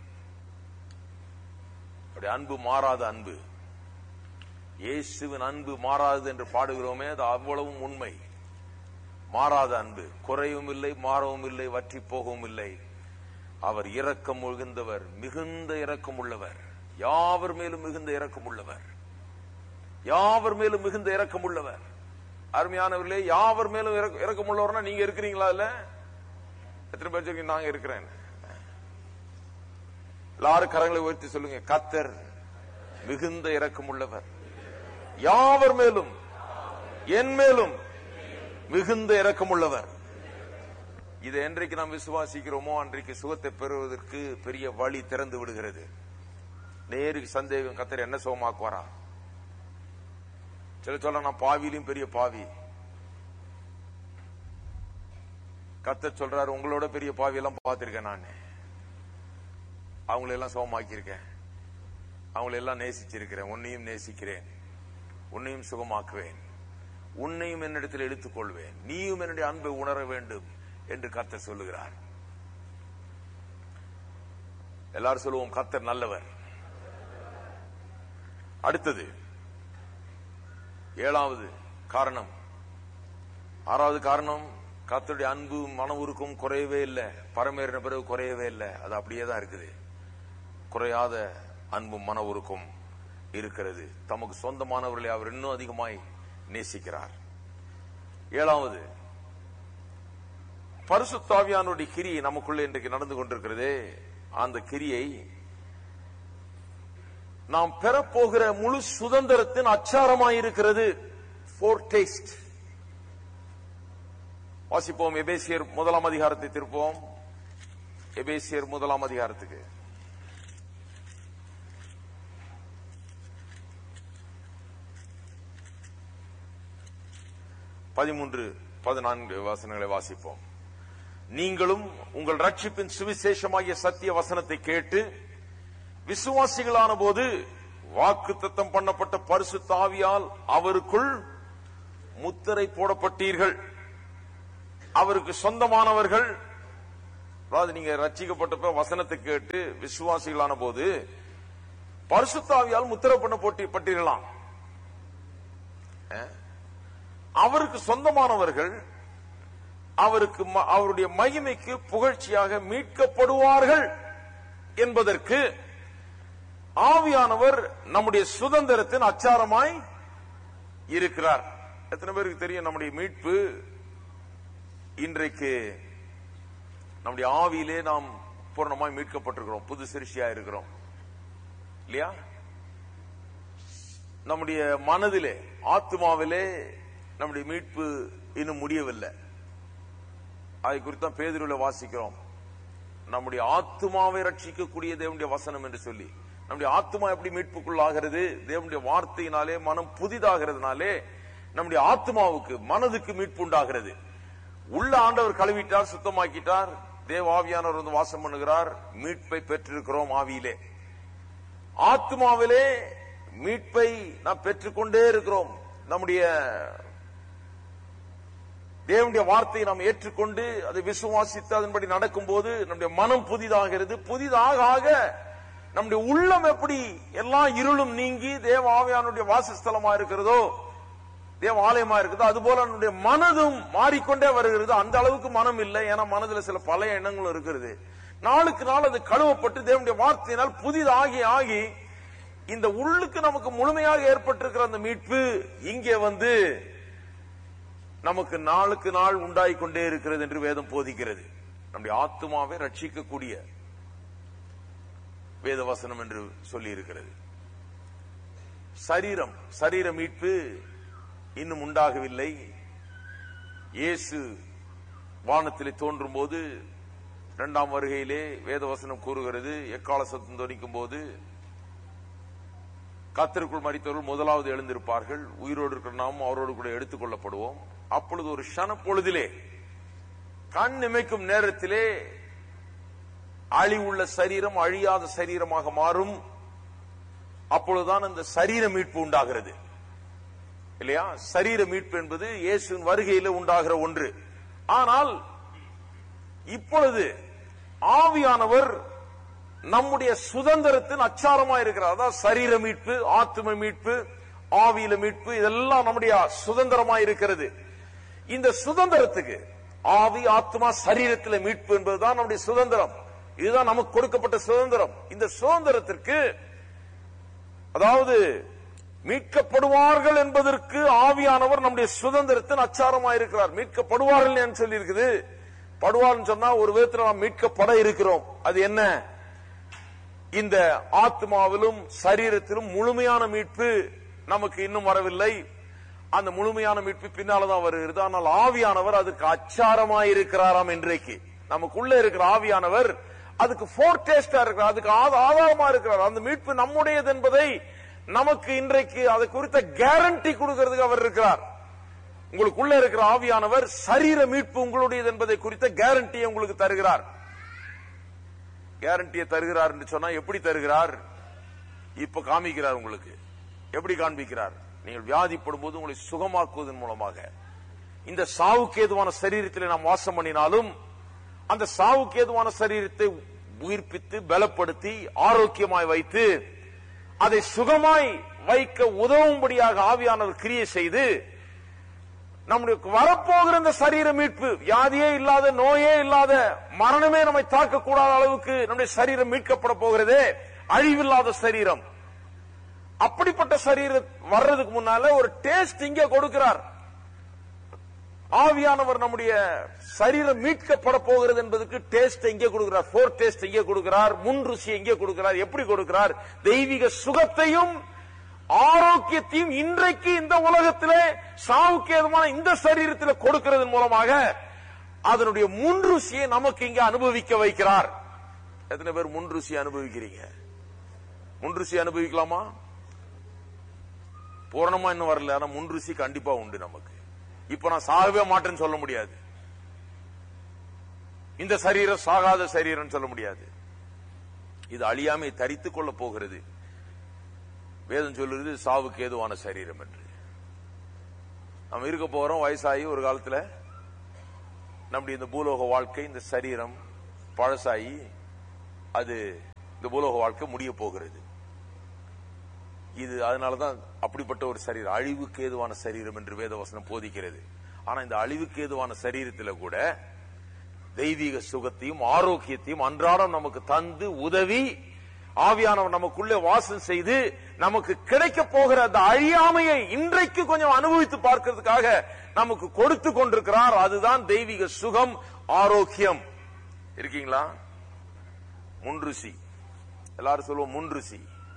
அவருடைய அன்பு மாறாத அன்பு இயேசுவின் அன்பு மாறாது என்று பாடுகிறோமே அது அவ்வளவும் உண்மை மாறாத அன்பு குறையும் இல்லை மாறவும் இல்லை வற்றி போகவும் இல்லை அவர் இரக்கம் மிகுந்தவர் மிகுந்த இரக்கம் உள்ளவர் யாவர் மேலும் மிகுந்த இரக்கம் உள்ளவர் யாவர் மேலும் மிகுந்த இரக்கம் உள்ளவர் அருமையானவர்களே யாவர் மேலும் இரக்க- இரக்கம் உள்ளவர்னா நீங்க இருக்கிறீங்களா இல்ல எத்தனை பேர் சொல்றீங்க நாங்க இருக்கிறேன் எல்லாரும் கரங்களை உயர்த்தி சொல்லுங்க கத்தர் மிகுந்த இரக்கம் உள்ளவர் யாவர் மேலும் என் மேலும் மிகுந்த இரக்கம் உள்ளவர் இதை என்றைக்கு நாம் விசுவாசிக்கிறோமோ அன்றைக்கு சுகத்தை பெறுவதற்கு பெரிய வழி திறந்து விடுகிறது நேருக்கு சந்தேகம் கத்தர் என்ன சுகமாக்குவாரா சில சொல்ல நான் பாவியிலும் பெரிய பாவி கத்தர் சொல்றாரு உங்களோட பெரிய பாவி எல்லாம் பார்த்திருக்கேன் நான் அவங்களை எல்லாம் சுகமாக்கியிருக்கேன் அவங்களை எல்லாம் நேசிச்சிருக்கிறேன் உன்னையும் நேசிக்கிறேன் உன்னையும் சுகமாக்குவேன் உன்னையும் என்னிடத்தில் எடுத்துக் கொள்வேன் நீயும் என்னுடைய அன்பை உணர வேண்டும் என்று கர்த்தர் சொல்லுகிறார் எல்லாரும் சொல்லுவோம் கர்த்தர் நல்லவர் அடுத்தது ஏழாவது காரணம் ஆறாவது காரணம் கர்த்தருடைய அன்பு மன உருக்கும் குறையவே இல்லை பரமேறின பிறகு குறையவே இல்லை அது அப்படியே தான் இருக்குது குறையாத அன்பும் மன உருக்கும் இருக்கிறது தமக்கு சொந்தமானவர்களை அவர் இன்னும் அதிகமாய் நேசிக்கிறார் ஏழாவது பரிசுத்தாவியானுடைய கிரியை நமக்குள்ள இன்றைக்கு நடந்து கொண்டிருக்கிறதே அந்த கிரியை நாம் பெறப்போகிற முழு சுதந்திரத்தின் அச்சாரமாயிருக்கிறது ஃபோர் டேஸ்ட் வாசிப்போம் எபேசியர் முதலாம் அதிகாரத்தை திருப்போம் எபேசியர் முதலாம் அதிகாரத்துக்கு பதிமூன்று பதினான்கு வசனங்களை வாசிப்போம் நீங்களும் உங்கள் ரட்சிப்பின் சுவிசேஷமாகிய சத்திய வசனத்தை கேட்டு விசுவாசிகளான போது வாக்குத்தத்தம் பண்ணப்பட்ட பரிசு தாவியால் அவருக்குள் முத்திரை போடப்பட்டீர்கள் அவருக்கு சொந்தமானவர்கள் அதாவது நீங்க ரட்சிக்கப்பட்டப்ப வசனத்தை கேட்டு விசுவாசிகளான போது பரிசுத்தாவியால் முத்திரை பண்ண போட்டி பட்டீர்களாம் அஹ்? அவருக்கு சொந்தமானவர்கள் அவருக்கு ம- அவருடைய மகிமைக்கு புகழ்ச்சியாக மீட்கப்படுவார்கள் என்பதற்கு ஆவியானவர் நம்முடைய சுதந்திரத்தின் அச்சாரமாய் இருக்கிறார் எத்தனை பேருக்கு தெரியும் நம்முடைய மீட்பு இன்றைக்கு நம்முடைய ஆவியிலே நாம் பூர்ணமாய் மீட்கப்பட்டிருக்கிறோம் புது சிருஷ்டியா இருக்கிறோம் இல்லையா நம்முடைய மனதிலே ஆத்மாவிலே நம்முடைய மீட்பு இன்னும் முடியவில்லை அதை குறித்து தான் பேதுருல வாசிக்கிறோம் நம்முடைய ஆத்மாவை ரட்சிக்கக்கூடிய தேவனுடைய வசனம் என்று சொல்லி நம்முடைய ஆத்மா எப்படி மீட்புக்குள்ளாகிறது தேவனுடைய வார்த்தையினாலே மனம் புதிதாகிறதுனாலே நம்முடைய ஆத்மாவுக்கு மனதுக்கு மீட்பு உண்டாகிறது உள்ள ஆண்டவர் கழுவிட்டார் சுத்தமாக்கிட்டார் தேவ ஆவியானவர் வந்து வாசம் பண்ணுகிறார் மீட்பை பெற்றிருக்கிறோம் ஆவியிலே ஆத்மாவிலே மீட்பை நாம் பெற்றுக்கொண்டே இருக்கிறோம் நம்முடைய தேவனுடைய வார்த்தையை நாம் ஏற்றுக்கொண்டு அதை விசுவாசித்து அதன்படி நடக்கும்போது நம்முடைய மனம் புதிதாகிறது புதிதாக ஆக நம்முடைய உள்ளம் எப்படி எல்லா இருளும் நீங்கி தேவ ஆவியானுடைய வாசஸ்தலமா இருக்கிறதோ தேவ ஆலயமா இருக்குதோ அதுபோல நம்முடைய மனதும் மாறிக்கொண்டே வருகிறது அந்த அளவுக்கு மனம் இல்லை ஏன்னா மனதுல சில பழைய எண்ணங்களும் இருக்கிறது நாளுக்கு நாள் அது கழுவப்பட்டு தேவனுடைய வார்த்தையினால் புதிதாகி ஆகி இந்த உள்ளுக்கு நமக்கு முழுமையாக ஏற்பட்டிருக்கிற அந்த மீட்பு இங்கே வந்து நமக்கு நாளுக்கு நாள் உண்டாய் கொண்டே இருக்கிறது என்று வேதம் போதிக்கிறது நம்முடைய ஆத்மாவை ரட்சிக்கக்கூடிய வேத வசனம் என்று சொல்லி இருக்கிறது சரீரம் சரீர மீட்பு இன்னும் உண்டாகவில்லை இயேசு வானத்திலே தோன்றும் போது இரண்டாம் வருகையிலே வேதவசனம் கூறுகிறது எக்கால சத்தம் தொனிக்கும் போது கத்தருக்குள் மறித்தவர்கள் முதலாவது எழுந்திருப்பார்கள் உயிரோடு இருக்கிற நாம் அவரோடு கூட எடுத்துக் கொள்ளப்படுவோம் அப்பொழுது ஒரு க்ஷண பொழுதிலே கண் இமைக்கும் நேரத்திலே அழிவுள்ள சரீரம் அழியாத சரீரமாக மாறும் அப்பொழுதுதான் அந்த சரீர மீட்பு உண்டாகிறது இல்லையா சரீர மீட்பு என்பது இயேசுவின் வருகையில உண்டாகிற ஒன்று ஆனால் இப்பொழுது ஆவியானவர் நம்முடைய சுதந்திரத்தின் அச்சாரமா இருக்கிறார் அதாவது சரீர மீட்பு ஆத்ம மீட்பு ஆவியில மீட்பு இதெல்லாம் நம்முடைய சுதந்திரமா இருக்கிறது இந்த சுதந்திரத்துக்கு ஆவி ஆத்மா சரீரத்தில மீட்பு என்பதுதான் நம்முடைய சுதந்திரம் இதுதான் நமக்கு கொடுக்கப்பட்ட சுதந்திரம் இந்த சுதந்திரத்திற்கு அதாவது மீட்கப்படுவார்கள் என்பதற்கு ஆவியானவர் நம்முடைய சுதந்திரத்தின் அச்சாரமா இருக்கிறார் மீட்கப்படுவார்கள் என்று சொல்லி இருக்குது படுவார்னு சொன்னா ஒரு விதத்தில் நாம் மீட்கப்பட இருக்கிறோம் அது என்ன இந்த ஆத்மாவிலும் சரீரத்திலும் முழுமையான மீட்பு நமக்கு இன்னும் வரவில்லை அந்த முழுமையான மீட்பு பின்னால்தான் வருகிறது ஆனால் ஆவியானவர் அதுக்கு அச்சாரமாய் இருக்கிறாராம் இன்றைக்கு நமக்குள்ள இருக்கிற ஆவியானவர் அதுக்கு ஃபோர் டேஸ்டா இருக்கிறார் அதுக்கு ஆத- ஆதாரமா இருக்கிறார் அந்த மீட்பு நம்முடையது என்பதை நமக்கு இன்றைக்கு அதை குறித்த கேரண்டி கொடுக்கிறதுக்கு அவர் இருக்கிறார் உங்களுக்குள்ள இருக்கிற ஆவியானவர் சரீர மீட்பு உங்களுடையது என்பதை குறித்த கேரண்டியை உங்களுக்கு தருகிறார் கேரண்டியை தருகிறார் என்று சொன்னா எப்படி தருகிறார் இப்ப காமிக்கிறார் உங்களுக்கு எப்படி காண்பிக்கிறார் நீங்கள் வியாதிப்படும் போது உங்களை சுகமாக்குவதன் மூலமாக இந்த சாவுக்கு ஏதுவான சரீரத்தில் நாம் வாசம் பண்ணினாலும் அந்த சாவுக்கு ஏதுவான சரீரத்தை உயிர்ப்பித்து பலப்படுத்தி ஆரோக்கியமாய் வைத்து அதை சுகமாய் வைக்க உதவும்படியாக ஆவியானவர் கிரியை செய்து நம்முடைய வரப்போகிற இந்த சரீர மீட்பு வியாதியே இல்லாத நோயே இல்லாத மரணமே நம்மை தாக்கக்கூடாத அளவுக்கு நம்முடைய சரீரம் மீட்கப்பட போகிறதே அழிவில்லாத சரீரம் அப்படிப்பட்ட சரீரம் வர்றதுக்கு முன்னால ஒரு டேஸ்ட் இங்கே கொடுக்கிறார் ஆவியானவர் நம்முடைய சரீரம் மீட்கப்பட போகிறது என்பதற்கு டேஸ்ட் எங்கே கொடுக்கிறார் ஃபோர் டேஸ்ட் எங்கே கொடுக்கிறார் முன் ருசி எங்கே கொடுக்கிறார் எப்படி கொடுக்கிறார் தெய்வீக சுகத்தையும் ஆரோக்கியத்தையும் இன்றைக்கு இந்த உலகத்திலே சாவுக்கேதமான இந்த சரீரத்தில் கொடுக்கிறதன் மூலமாக அதனுடைய முன் ருசியை நமக்கு இங்க அனுபவிக்க வைக்கிறார் எத்தனை பேர் முன் ருசியை அனுபவிக்கிறீங்க முன் ருசி அனுபவிக்கலாமா பூரணமா இன்னும் வரல ஆனா முன் ருசி கண்டிப்பா உண்டு நமக்கு இப்ப நான் சாகவே மாட்டேன்னு சொல்ல முடியாது இந்த சரீரம் சாகாத சரீரம் சொல்ல முடியாது இது அழியாமை தரித்துக் கொள்ள போகிறது வேதம் சொல்லுறது சாவுக்கு ஏதுவான சரீரம் என்று நம்ம இருக்க போறோம் வயசாகி ஒரு காலத்துல நம்முடைய இந்த பூலோக வாழ்க்கை இந்த சரீரம் பழசாகி அது இந்த பூலோக வாழ்க்கை முடிய போகிறது இது அதனாலதான் அப்படிப்பட்ட ஒரு சரீரம் அழிவுக்கு ஏதுவான சரீரம் என்று வேதவசனம் போதிக்கிறது ஆனா இந்த அழிவுக்கு ஏதுவான சரீரத்துல கூட தெய்வீக சுகத்தையும் ஆரோக்கியத்தையும் அன்றாடம் நமக்கு தந்து உதவி ஆவியானவர் நமக்குள்ளே வாசம் செய்து நமக்கு கிடைக்க போகிற அந்த அழியாமையை இன்றைக்கு கொஞ்சம் அனுபவித்து பார்க்கிறதுக்காக நமக்கு கொடுத்து கொண்டிருக்கிறார் அதுதான் தெய்வீக சுகம் ஆரோக்கியம் இருக்கீங்களா முன்ருசி எல்லாரும் சொல்லுவோம் முன்ருசி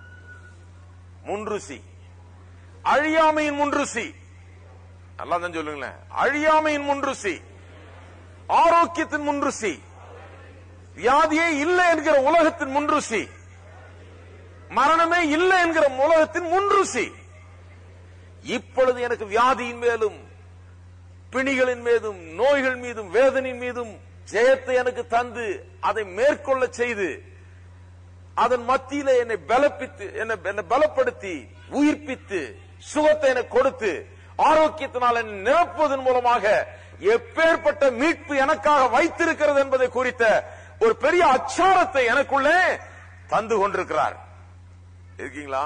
முன்ருசி அழியாமையின் முன்ருசி நல்லா தான் சொல்லுங்களேன் அழியாமையின் முன்ருசி ஆரோக்கியத்தின் முன்ருசி வியாதியே இல்லை என்கிற உலகத்தின் முன்ருசி மரணமே இல்லை என்கிற உலகத்தின் முன்ருசி இப்பொழுது எனக்கு வியாதியின் மேலும் பிணிகளின் மீதும் நோய்கள் மீதும் வேதனையின் மீதும் ஜெயத்தை எனக்கு தந்து அதை மேற்கொள்ள செய்து அதன் மத்தியில என்னை பலப்பித்து என்னை என்னை பலப்படுத்தி உயிர்ப்பித்து சுகத்தை எனக்கு கொடுத்து ஆரோக்கியத்தினால் என்னை நிரப்புவதன் மூலமாக எப்பேற்பட்ட மீட்பு எனக்காக வைத்திருக்கிறது என்பதை குறித்த ஒரு பெரிய அச்சாரத்தை எனக்குள்ளே தந்து கொண்டிருக்கிறார் இருக்கீங்களா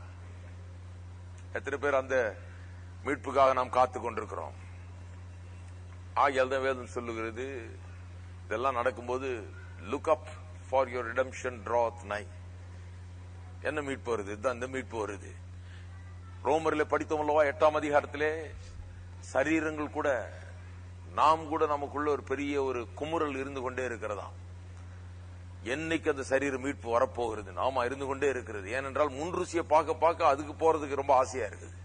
எத்தனை பேர் அந்த மீட்புக்காக நாம் காத்து கொண்டிருக்கிறோம் ஆகியால் தான் வேதம் சொல்லுகிறது இதெல்லாம் நடக்கும்போது look up for your redemption draweth nigh என்ன மீட்பு வருது இதுதான் இந்த மீட்பு வருது ரோமரில் படித்தோம் அல்லவா எட்டாம் அதிகாரத்திலே சரீரங்கள் கூட நாம் கூட நமக்குள்ள ஒரு பெரிய ஒரு குமுறல் இருந்து கொண்டே இருக்கிறதா என்னைக்கு அந்த சரீர மீட்பு வரப்போகிறது நாம இருந்து கொண்டே இருக்கிறது ஏனென்றால் முன்ருசியை பார்க்க பார்க்க அதுக்கு போறதுக்கு ரொம்ப ஆசையா இருக்குது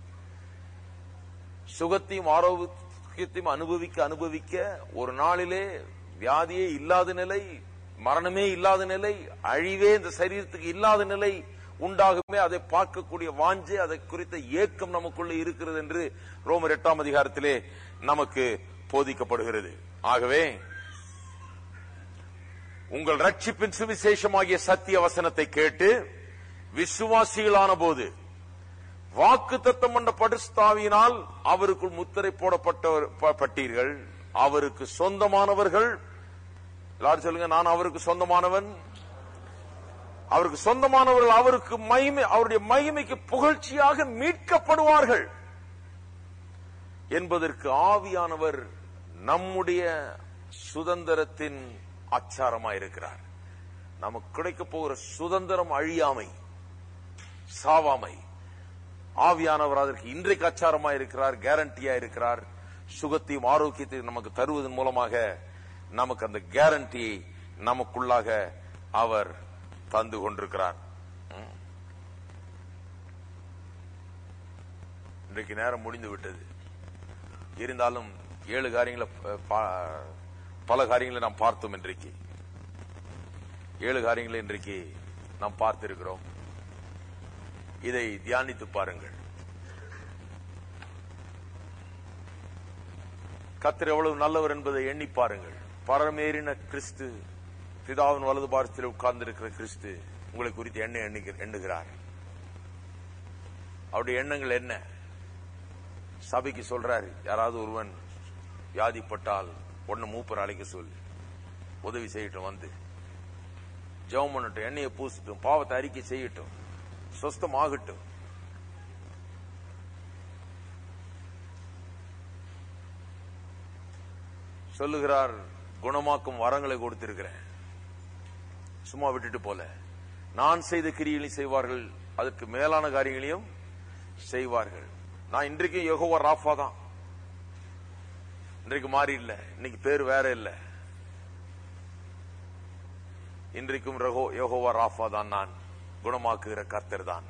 சுகத்தையும் ஆரோக்கியத்தையும் அனுபவிக்க அனுபவிக்க ஒரு நாளிலே வியாதியே இல்லாத நிலை மரணமே இல்லாத நிலை அழிவே இந்த சரீரத்துக்கு இல்லாத நிலை உண்டாகுமே அதை பார்க்கக்கூடிய வாஞ்சை அதை குறித்த ஏக்கம் நமக்குள்ள இருக்கிறது என்று ரோமர் எட்டாம் அதிகாரத்திலே நமக்கு போதிக்கப்படுகிறது ஆகவே உங்கள் ரட்சிப்பின் சுவிசேஷமாகிய சத்திய வசனத்தை கேட்டு விசுவாசிகளான போது வாக்கு தத்தம் பண்ண படுஸ்தாவியினால் அவருக்குள் முத்திரை போடப்பட்டவர் ப- பட்டீர்கள் அவருக்கு சொந்தமானவர்கள் எல்லாரும் சொல்லுங்க நான் அவருக்கு சொந்தமானவன் அவருக்கு சொந்தமானவர்கள் அவருக்கு மகிமை அவருடைய மகிமைக்கு புகழ்ச்சியாக மீட்கப்படுவார்கள் என்பதற்கு ஆவியானவர் நம்முடைய சுதந்திரத்தின் அச்சாரமா இருக்கிறார் நமக்கு கிடைக்க போகிற சுதந்திரம் அழியாமை சாவாமை ஆவியானவர் அதற்கு இன்றைக்கு அச்சாரமா இருக்கிறார் கேரண்டியா இருக்கிறார் சுகத்தையும் ஆரோக்கியத்தையும் நமக்கு தருவதன் மூலமாக நமக்கு அந்த கேரண்டியை நமக்குள்ளாக அவர் தந்து கொண்டிருக்கிறார் ம். இன்றைக்கு நேரம் முடிந்து விட்டது இருந்தாலும் ஏழு காரியங்களை அஹ், பா- பல காரியங்களை நாம் பார்த்தோம் இன்றைக்கு ஏழு காரியங்களை இன்றைக்கு நாம் பார்த்திருக்கிறோம் இதை தியானித்து பாருங்கள் கத்தர் எவ்வளவு நல்லவர் என்பதை எண்ணி பாருங்கள் பரமேறின கிறிஸ்து பிதாவின் வலது பாரத்தில் உட்கார்ந்திருக்கிற கிறிஸ்து உங்களை குறித்து என்ன எண்ணுகிற- எண்ணுகிறார் அவருடைய எண்ணங்கள் என்ன சபைக்கு சொல்றாரு யாராவது ஒருவன் வியாதிப்பட்டால் ஒன்னு மூப்பர் அழைக்க சொல்லு உதவி செய்யட்டும் வந்து ஜெபம் பண்ணட்டும் எண்ணெயை பூசட்டும் பாவத்தை அறிக்கை செய்யட்டும் சொஸ்தமாகட்டும் சொல்லுகிறார் குணமாக்கும் வரங்களை கொடுத்திருக்கிறேன் சும்மா விட்டுட்டு போல நான் செய்த கிரியைகளையும் செய்வார்கள் அதற்கு மேலான காரியங்களையும் செய்வார்கள் நான் இன்றைக்கும் யெகோவா ராஃபா தான் இன்றைக்கு மாறி இல்ல இன்னைக்கு பேர் வேற இல்ல இன்றைக்கும் ரகோ யெகோவா ராஃபா தான் நான் குணமாக்குகிற கர்த்தர் தான்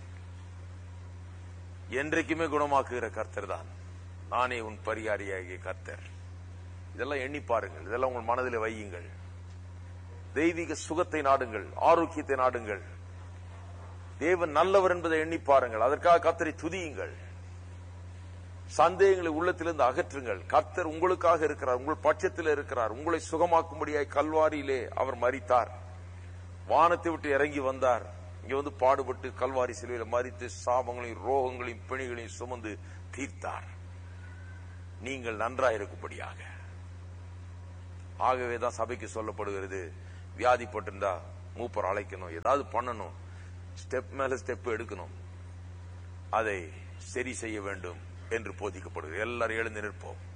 என்றைக்குமே குணமாக்குகிற கர்த்தர் தான் நானே உன் பரிகாரியாகிய கர்த்தர் இதெல்லாம் எண்ணி பாருங்கள் இதெல்லாம் உங்கள் மனதில் வையுங்கள் தெய்வீக சுகத்தை நாடுங்கள் ஆரோக்கியத்தை நாடுங்கள் தேவன் நல்லவர் என்பதை எண்ணி பாருங்கள் அதற்காக கர்த்தரை துதியுங்கள் சந்தேகங்களை உள்ளத்திலிருந்து அகற்றுங்கள் கர்த்தர் உங்களுக்காக இருக்கிறார் உங்கள் பட்சத்தில் இருக்கிறார் உங்களை சுகமாக்கும்படியாய் கல்வாரியிலே அவர் மரித்தார் வானத்தை விட்டு இறங்கி வந்தார் இங்க வந்து பாடுபட்டு கல்வாரி சிலுவையில மறித்து சாபங்களையும் ரோகங்களையும் பிணிகளையும் சுமந்து தீர்த்தார் நீங்கள் நன்றாயிருக்கும்படியாக ஆகவே தான் சபைக்கு சொல்லப்படுகிறது வியாதிப்பட்டிருந்தா மூப்பர் அழைக்கணும் ஏதாவது பண்ணணும் ஸ்டெப் மேல ஸ்டெப் எடுக்கணும் அதை சரி செய்ய வேண்டும் என்று போதிக்கப்படுகிறது எல்லாரும் எழுந்து நிற்போம்